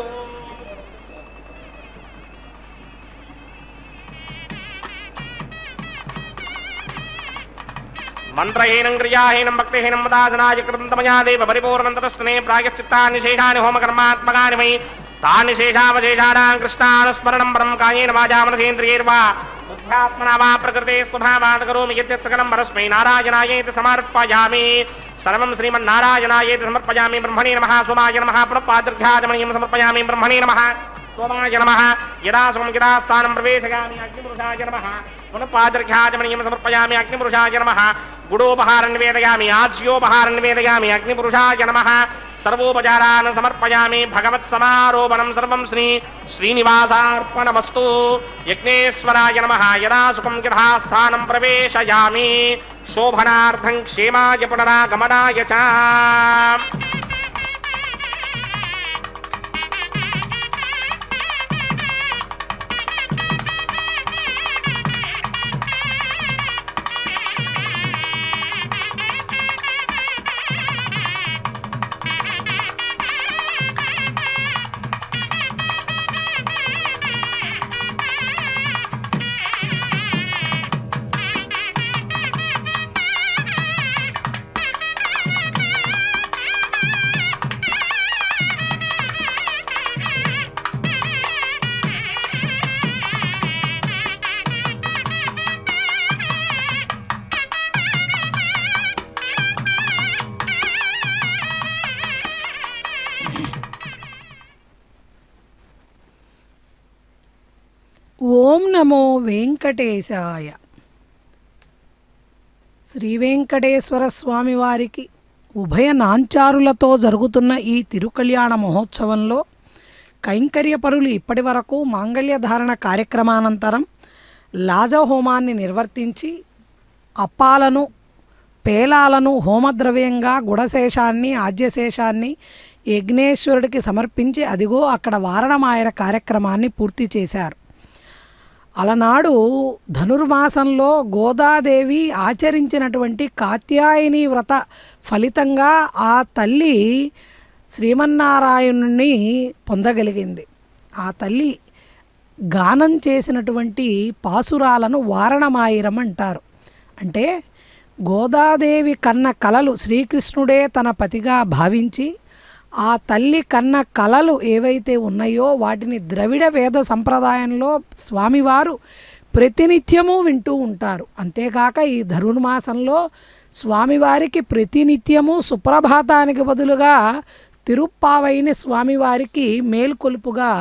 మంత్రహీనం క్రియాహీనం భక్తిహీనం మదాసనాయ కృతం తమయా దేవ పరిపూర్ణం తతస్తునే ప్రాయశ్చిత్తాన్ని శేషాని హోమకర్మాత్మకాని మయి తాని శేషావశేషానాం కృష్ణానుస్మరణం పరం కాయేన వాజా మనసేంద్రియైర్వా బుద్ధ్యాత్మనా వా ప్రకృతే స్వభావాత్ కరోమి యద్యత్ సకలం పరస్మై నారాయణాయేతి సమర్పయామి సర్వం శ్రీమన్నారాయణాయేతి సమర్పయామి బ్రహ్మణే నమః సోమాయ నమః పునఃపాదృఘ్యాజమనీయం సమర్పయామి బ్రహ్మణే నమః సోమాయ నమః యదా సుమం యదా స్థానం ప్రవేశయామి అగ్నిపురుషాయ నమః పునఃపాదృఘ్యాజమనీయం సమర్పయామి అగ్నిపురుషాయ నమః గుడోపహారం నివేదయామి ఆజ్యోపహారం నివేదయామి అగ్నిపురుషాయ నమః సర్వోపచారాన్ సమర్పయామి భగవత్ సమారోపణం సర్వం శ్రీ శ్రీనివాసార్పణమస్తు యజ్ఞేశ్వరాయ నమః యదా సుఖం యథా స్థానం ప్రవేశయామి శోభనార్థం క్షేమాయ పునరాగమనాయ చ నమో వెంకటేశాయ శ్రీ వెంకటేశ్వర స్వామి వారికి ఉభయ నాంచారులతో జరుగుతున్న ఈ తిరుకళ్యాణ మహోత్సవంలో కైంకర్యపరులు ఇప్పటి వరకు మాంగళ్యధారణ కార్యక్రమానంతరం లాజహోమాన్ని నిర్వర్తించి అప్పాలను పేలాలను హోమద్రవ్యంగా గుడశేషాన్ని ఆద్యశేషాన్ని యజ్ఞేశ్వరుడికి సమర్పించి అదిగో అక్కడ వారణమాయర కార్యక్రమాన్ని పూర్తి చేశారు అలనాడు ధనుర్మాసంలో గోదాదేవి ఆచరించినటువంటి కాత్యాయని వ్రత ఫలితంగా ఆ తల్లి శ్రీమన్నారాయణుని పొందగలిగింది ఆ తల్లి గానం చేసినటువంటి పాసురాలను వారణమాయిరం అంటారు అంటే గోదాదేవి కన్న కలలు శ్రీకృష్ణుడే తన పతిగా భావించి ఆ తల్లి కన్న కలలు ఏవైతే ఉన్నాయో వాటిని ద్రవిడ వేద సంప్రదాయంలో స్వామివారు ప్రతినిత్యము వింటూ ఉంటారు అంతేకాక ఈ ధనుర్మాసంలో స్వామివారికి ప్రతినిత్యము సుప్రభాతానికి బదులుగా తిరుప్పావైని స్వామివారికి మేల్కొలుపుగా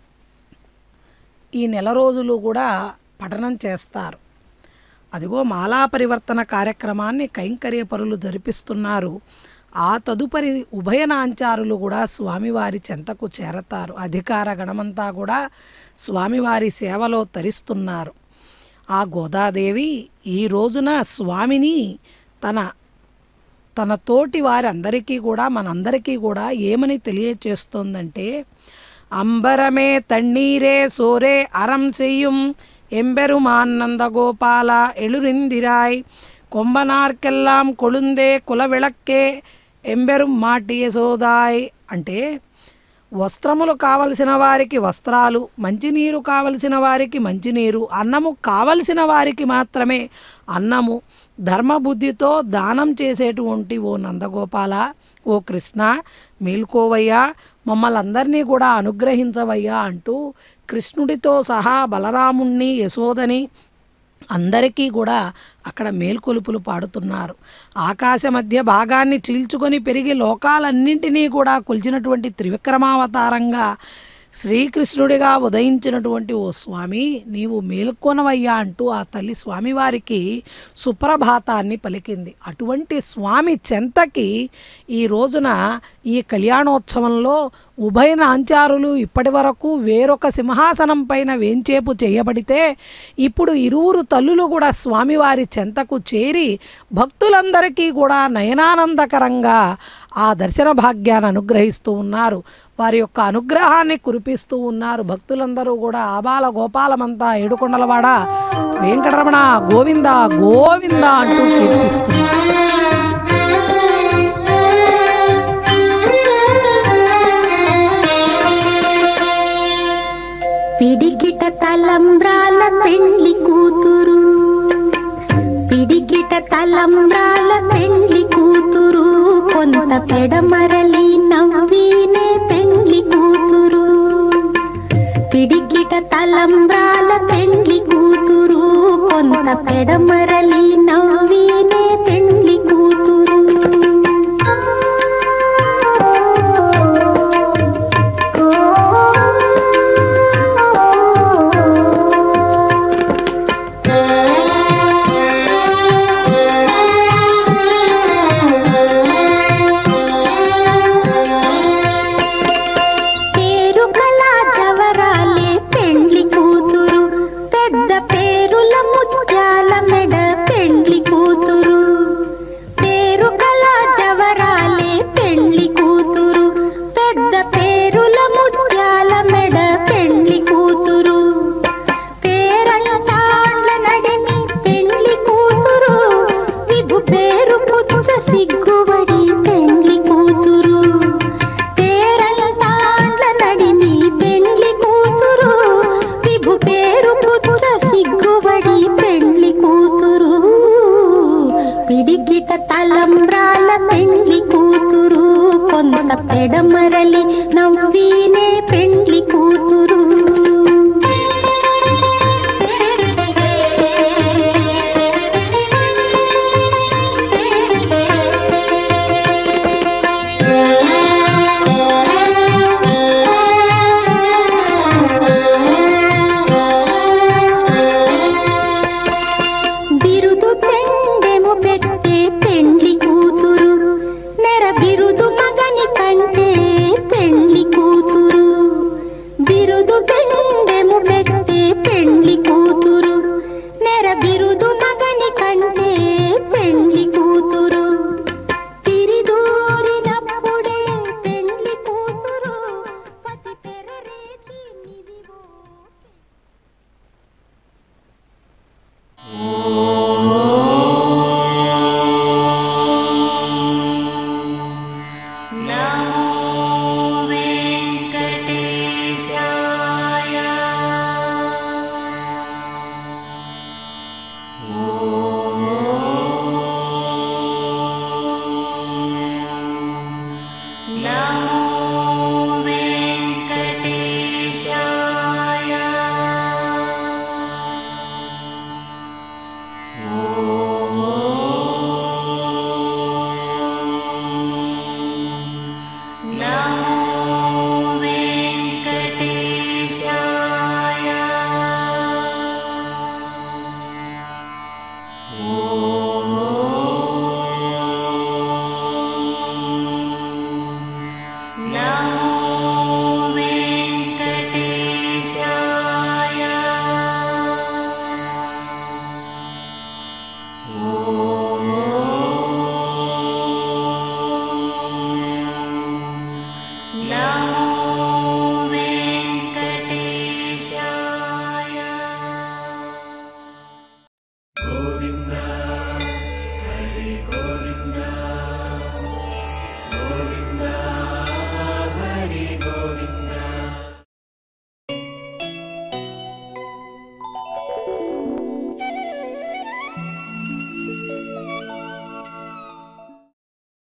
ఈ నెల రోజులు కూడా పఠనం చేస్తారు అదిగో మాలా పరివర్తన కార్యక్రమాన్ని కైంకర్య పరులు జరిపిస్తున్నారు ఆ తదుపరి ఉభయనాంచారులు కూడా స్వామివారి చెంతకు చేరతారు అధికార గణమంతా కూడా స్వామివారి సేవలో తరిస్తున్నారు ఆ గోదాదేవి ఈ రోజున స్వామిని తన తన తోటి వారందరికీ కూడా మనందరికీ కూడా ఏమని తెలియచేస్తోందంటే అంబరమే తಣ್ಣీరే సోరే అరం చెయ్యం ఎంబెరుమాన్నంద గోపాల ఎళురిందిరాయ్ కొంబనార్కెల్లాం కొళుందే కులవిళక్కే ఎంబెరు మాటి యశోదాయ్ అంటే వస్త్రములు కావలసిన వారికి వస్త్రాలు మంచినీరు కావలసిన వారికి మంచినీరు అన్నము కావలసిన వారికి మాత్రమే అన్నము ధర్మబుద్ధితో దానం చేసేటువంటి ఓ నందగోపాల ఓ కృష్ణ మేల్కోవయ్యా మమ్మల్ని అందరినీ కూడా అనుగ్రహించవయ్యా అంటూ కృష్ణుడితో సహా బలరాముణ్ణి యశోదని అందరికీ కూడా అక్కడ మేల్కొలుపులు పాడుతున్నారు ఆకాశ మధ్య భాగాన్ని చీల్చుకొని పెరిగి లోకాలన్నింటినీ కూడా కొలిచినటువంటి త్రివిక్రమావతారంగా శ్రీకృష్ణుడిగా ఉదయించినటువంటి ఓ స్వామి నీవు మేల్కొనవయ్యా అంటూ ఆ తల్లి స్వామివారికి సుప్రభాతాన్ని పలికింది అటువంటి స్వామి చెంతకి ఈ రోజున ఈ కళ్యాణోత్సవంలో ఉభయ నాంచారులు ఇప్పటి వరకు వేరొక సింహాసనం పైన వేంచేపు చేయబడితే ఇప్పుడు ఇరువురు తల్లులు కూడా స్వామివారి చెంతకు చేరి భక్తులందరికీ కూడా నయనానందకరంగా ఆ దర్శన భాగ్యాన్ని అనుగ్రహిస్తూ ఉన్నారు వారి యొక్క అనుగ్రహాన్ని కురిపిస్తూ ఉన్నారు భక్తులందరూ కూడా ఆబాల గోపాలమంతా ఏడుకొండలవాడ వెంకటరమణ గోవింద గోవింద అంటూ కీర్తిస్తున్నారు పిడికిట తలంబ్రాల పెండ్లి కూతురు పిడికిట తలంబ్రాల పెండ్లి కూతురు కొంత పెడమరలి నవ్వీనే పెండ్లి కూతురు పిడికిట తలంబ్రాల పెండ్లి కూతురు కొంత పెడమరలి నవ్వీనే పెండ్లి కూతురు పేరు కళా జవరాలే పెండ్లి కూతురు పెద్ద పేరుల ముత్యాల మెడ పెండ్లి కూతురు పేరు కళా జవరాలే పెండ్లి కూతురు పెద్ద పేరుల ముత్యాల మెడ పెండ్లి కూతురు పేరంటాండ్ల నడిమి పెండ్లి కూతురు విభు పేరు పుచ్చ సిగ్గుబడి పెండ్లి కూతురు పేరంటాండ్ల నడిమి పెండ్లి కూతురు విభు పేరు పుచ్చ సిగ్గుబడి పెండ్లి కూతురు పిడికిట తలంబ్రాల పెండ్లి కూతురు కొంత పెడమరలి నవ్వీనే పెండ్లి కూతురు ॐ